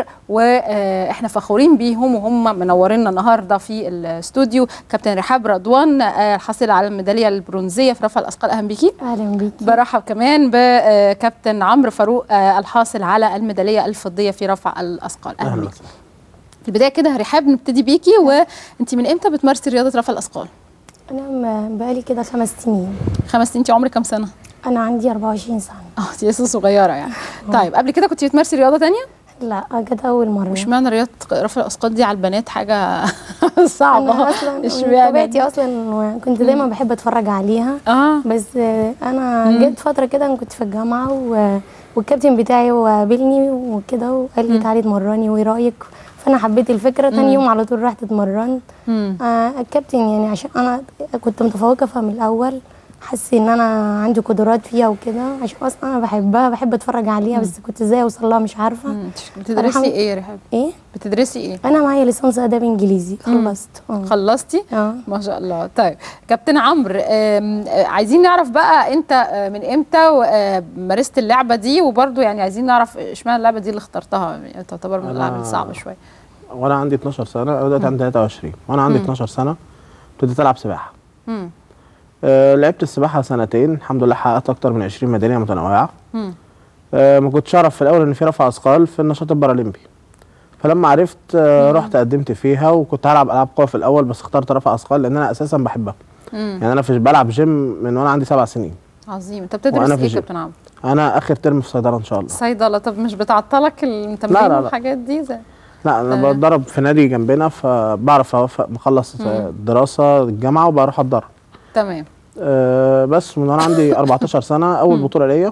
وإحنا فخورين بيهم وهم منورينا النهاردة في الاستوديو كابتن رحاب رضوان آه، الحاصلة على الميدالية البرونزية في رفع الأثقال أهلا بيكي اهلا بيكي برحب كمان بكابتن عمرو فاروق آه، الحاصل على الميدالية الفضية في رفع الأثقال أهلا بيكي في البداية كده رحاب نبتدي بيكي وأنت من إمتى بتمارسي رياضة رفع الأثقال؟ انا م- بقالي كده خمس سنين خمس سنين أنت عمرك كام سنة؟ انا عندي 24 سنه اه انت لسه صغيرة يعني طيب قبل كده كنت بتمارسي رياضة تانية؟ لا كانت اول مره مش معنى رياضة رفع الأثقال دي على البنات حاجة صعبة انا اصلا مش من معنى طبيعتي اصلا كنت دايما بحب اتفرج عليها اه بس آه، انا مم. جت فتره كده أنا كنت في الجامعه و... والكابتن بتاعي هو قابلني وكده وقال لي تعالي اتمرني وايه رايك فانا حبيت الفكره مم. تاني يوم على طول رحت اتمرنت مم. آه الكابتن يعني عشان انا كنت متفوقه فيها من الاول حس ان انا عندي قدرات فيها وكده عشان اصلا انا بحبها بحب اتفرج عليها بس كنت ازاي اوصل لها مش عارفه بتدرسي فالحمد- ايه يا رحاب؟ ايه بتدرسي ايه؟ انا معايا ليسانس اداب انجليزي خلصت آه. خلصتي؟ اه ما شاء الله طيب كابتن عمرو آم، آه، عايزين نعرف بقى انت آه، من امتى و- آه، مارست اللعبه دي وبرده يعني عايزين نعرف اشمعنى اللعبه دي اللي اخترتها يعني تعتبر من أنا- الالعاب الصعبه شويه وانا عندي 12 سنه انا دلوقتي عندي 23 وانا عندي مم. 12 سنه ابتديت العب سباحه مم. أه لعبت السباحه سنتين الحمد لله حققت اكتر من 20 ميداليه متنوعه مم. أه ما كنتش اعرف في الاول ان في رفع اثقال في النشاط البارالمبي فلما عرفت أه رحت قدمت فيها وكنت هلعب العاب قوه في الاول بس اخترت رفع اثقال لان انا اساسا بحبها مم. يعني انا في بلعب جيم من وانا عندي سبع سنين عظيم انت وأنا بتدرس في ايه الجيم. كابتن عمرو؟ انا اخر ترم في صيدله ان شاء الله صيدله طب مش بتعطلك التمرين لا، لا. والحاجات دي زي لا انا آه. بتدرب في نادي جنبنا فبعرف اوفق بخلص مم. دراسه الجامعه وبروح اتدرب تمام أه بس من وانا عندي 14 سنه اول بطوله ليا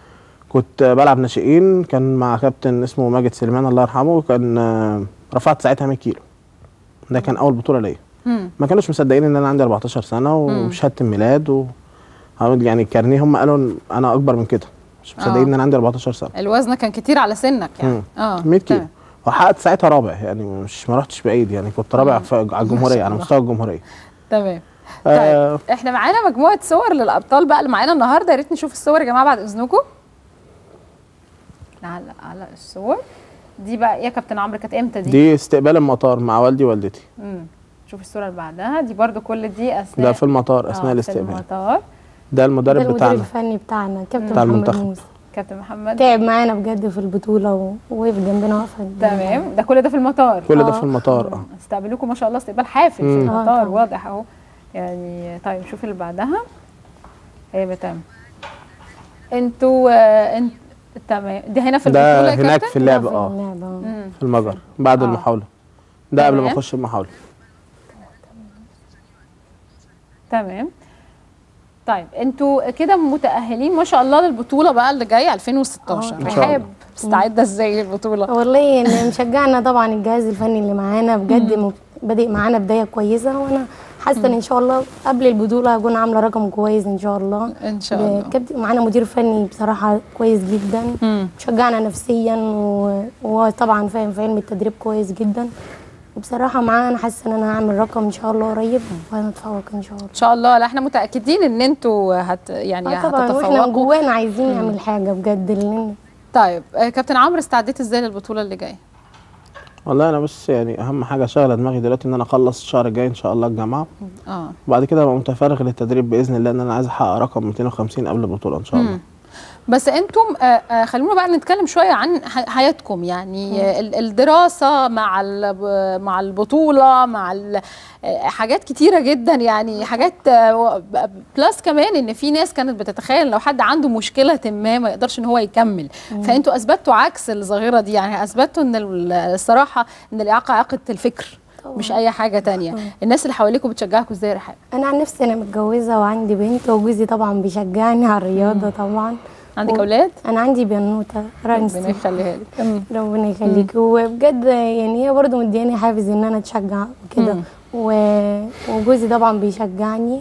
كنت بلعب ناشئين كان مع كابتن اسمه ماجد سليمان الله يرحمه كان آه، رفعت ساعتها 100 كيلو ده كان اول بطوله ليا مم. ما كانوش مصدقين ان انا عندي 14 سنه مم. وشهاده الميلاد و هقول يعني الكارنيه هم قالوا إن انا اكبر من كده مش مصدقين آه. ان انا عندي 14 سنه الوزن كان كتير على سنك يعني مم. اه 100 كيلو تمام. وحققت ساعتها رابع يعني مش ما رحتش بعيد يعني كنت رابع في على الجمهوريه على الله. مستوى الجمهوريه تمام آه احنا معانا مجموعه صور للابطال بقى اللي معانا النهارده يا ريت نشوف الصور يا جماعه بعد اذنكم نعلق على الصور دي بقى إيه يا كابتن عمرو كانت امتى دي دي استقبال المطار مع والدي ووالدتي امم شوف الصوره اللي بعدها دي برضو كل دي اثناء ده في المطار آه، اثناء في الاستقبال المطار ده ده المدرب المدير بتاعنا الفني بتاعنا كابتن بتاع محمد المنتخب. موسى كابتن محمد تعب معانا بجد في البطوله و- ووقف جنبنا واقفه تمام ده كل ده في المطار كل ده في المطار اه استقبلوكم ما شاء الله استقبال حافل في مم. المطار واضح اهو يعني طيب شوف اللي بعدها هي بتعمل انتوا آه، انت تمام ده هنا في ده البطوله يا هناك كابتن في اللعب في اه اللعبة، آه. مم. في المجر بعد آه. المحاوله ده قبل ما تمام. اخش المحاوله تمام طيب انتوا كده متأهلين ما شاء الله للبطولة بقى اللي جاية 2016 آه، إن شاء الله. رحاب مستعدة ازاي للبطولة؟ والله اللي مشجعنا طبعا الجهاز الفني اللي معانا بجد مم. مب- بادئ معانا بدايه كويسه وانا حاسه ان ان شاء الله قبل البطوله هكون عامله رقم كويس ان شاء الله ان شاء الله كابتن معانا مدير فني بصراحه كويس جدا مم. شجعنا نفسيا و- وهو طبعا فاهم في علم التدريب كويس جدا وبصراحه معاه انا حاسه ان انا هعمل رقم ان شاء الله قريب وهنتفوق ان شاء الله ان شاء الله لا احنا متأكدين ان انتوا هت يعني آه طبعا واحنا هتتفوقوا جوانا عايزين نعمل حاجه بجد لان طيب آه، كابتن عمرو استعديت ازاي للبطولة اللي جاية؟ والله انا بس يعني اهم حاجه شاغله دماغي دلوقتي ان انا اخلص الشهر الجاي ان شاء الله الجامعه اه وبعد كده ابقى متفرغ للتدريب باذن الله ان انا عايز احقق رقم 250 قبل البطوله ان شاء الله مم. بس انتم آه، آه، خلونا بقى نتكلم شويه عن ح- حياتكم يعني آه، ال- الدراسه مع ال- مع البطوله مع ال- آه، حاجات كتيره جدا يعني حاجات آه، و- ب- بلس كمان ان في ناس كانت بتتخيل لو حد عنده مشكله ما ما يقدرش ان هو يكمل مم. فانتوا اثبتوا عكس الظاهره دي يعني اثبتوا ان ال- الصراحه ان الاعاقه اعاقه الفكر مش اي حاجه تانية الناس اللي حواليكم بتشجعكم ازاي يا رحاب انا عن نفسي انا متجوزه وعندي بنت وجوزي طبعا بيشجعني على الرياضه طبعا عندك و- اولاد انا عندي بنوته رانسي ربنا يخليها لك ربنا يخليك وبجد يعني هي برضه مدياني حافز ان انا اتشجع وكده مم. و- وجوزي طبعا بيشجعني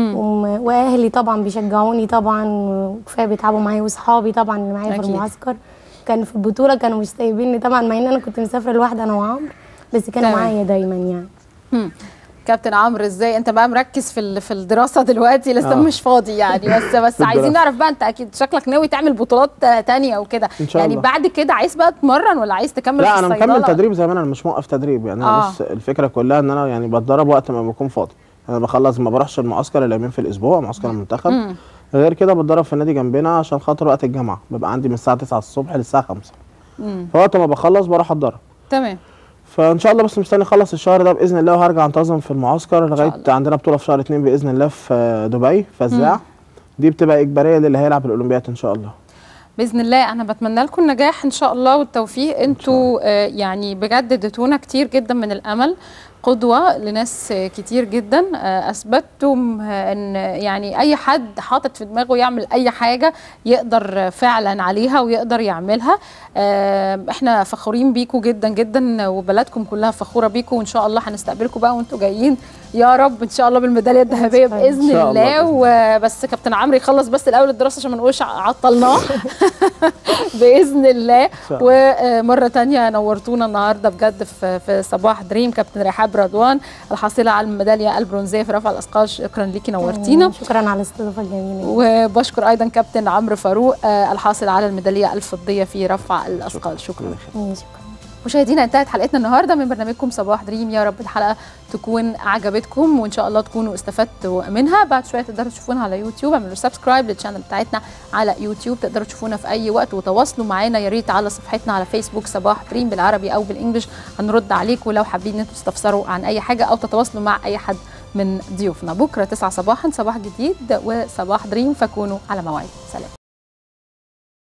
وم- واهلي طبعا بيشجعوني طبعا وكفايه بيتعبوا معايا واصحابي طبعا اللي معايا في أكيد. المعسكر كان في البطوله كانوا مش سايبيني طبعا مع ان انا كنت مسافره لوحدي انا وعمرو بس كانوا تمام. معايا دايما يعني هم. كابتن عمرو ازاي انت بقى مركز في ال- في الدراسه دلوقتي لسه آه. مش فاضي يعني بس بس في عايزين الدراسة. نعرف بقى انت اكيد شكلك ناوي تعمل بطولات آه، تانية وكده إن شاء يعني الله. بعد كده عايز بقى تتمرن ولا عايز تكمل لا في انا الصيدله مكمل تدريب زي ما انا مش موقف تدريب يعني انا آه. بس الفكره كلها ان انا يعني بتدرب وقت ما بكون فاضي انا بخلص ما بروحش المعسكر الا يومين في الاسبوع معسكر المنتخب مم. غير كده بتدرب في النادي جنبنا عشان خاطر وقت الجامعه ببقى عندي من الساعه 9 الصبح للساعه 5 مم. فوقت ما بخلص بروح اتدرب تمام فان شاء الله بس مستني اخلص الشهر ده باذن الله وهرجع انتظم في المعسكر لغايه عندنا بطوله في شهر اتنين باذن الله في دبي فزاع مم. دي بتبقى اجباريه للي هيلعب الاولمبياد ان شاء الله باذن الله انا بتمنى لكم النجاح ان شاء الله والتوفيق انتوا آه، يعني بجد اديتونا كتير جدا من الامل قدوه لناس آه، كتير جدا آه، اثبتتم آه، ان يعني اي حد حاطط في دماغه يعمل اي حاجه يقدر آه، فعلا عليها ويقدر يعملها آه، احنا فخورين بيكم جدا جدا وبلدكم كلها فخوره بيكم وان شاء الله هنستقبلكم بقى وانتوا جايين يا رب ان شاء الله بالميداليه الذهبيه باذن إن شاء الله الله وبس كابتن عمرو يخلص بس الاول الدراسه عشان ما نقولش عطلناه باذن الله شاء الله. ومره تانية نورتونا النهارده بجد في في صباح دريم كابتن رحاب رضوان الحاصله على الميداليه البرونزيه في رفع الاثقال شكرا ليكي نورتينا شكرا على الاستضافه الجميله وبشكر ايضا كابتن عمرو فاروق آه، الحاصل على الميداليه الفضيه في رفع الاثقال شكرا شكرا مشاهدينا انتهت حلقتنا النهارده من برنامجكم صباح دريم يا رب الحلقه تكون عجبتكم وان شاء الله تكونوا استفدتوا منها بعد شويه تقدروا تشوفونا على يوتيوب اعملوا سبسكرايب للشانل بتاعتنا على يوتيوب تقدروا تشوفونا في اي وقت وتواصلوا معانا يا ريت على صفحتنا على فيسبوك صباح دريم بالعربي او بالانجلش هنرد عليكم لو حابين ان انتوا تستفسروا عن اي حاجه او تتواصلوا مع اي حد من ضيوفنا بكره 9 صباحا صباح جديد وصباح دريم فكونوا على موعد سلام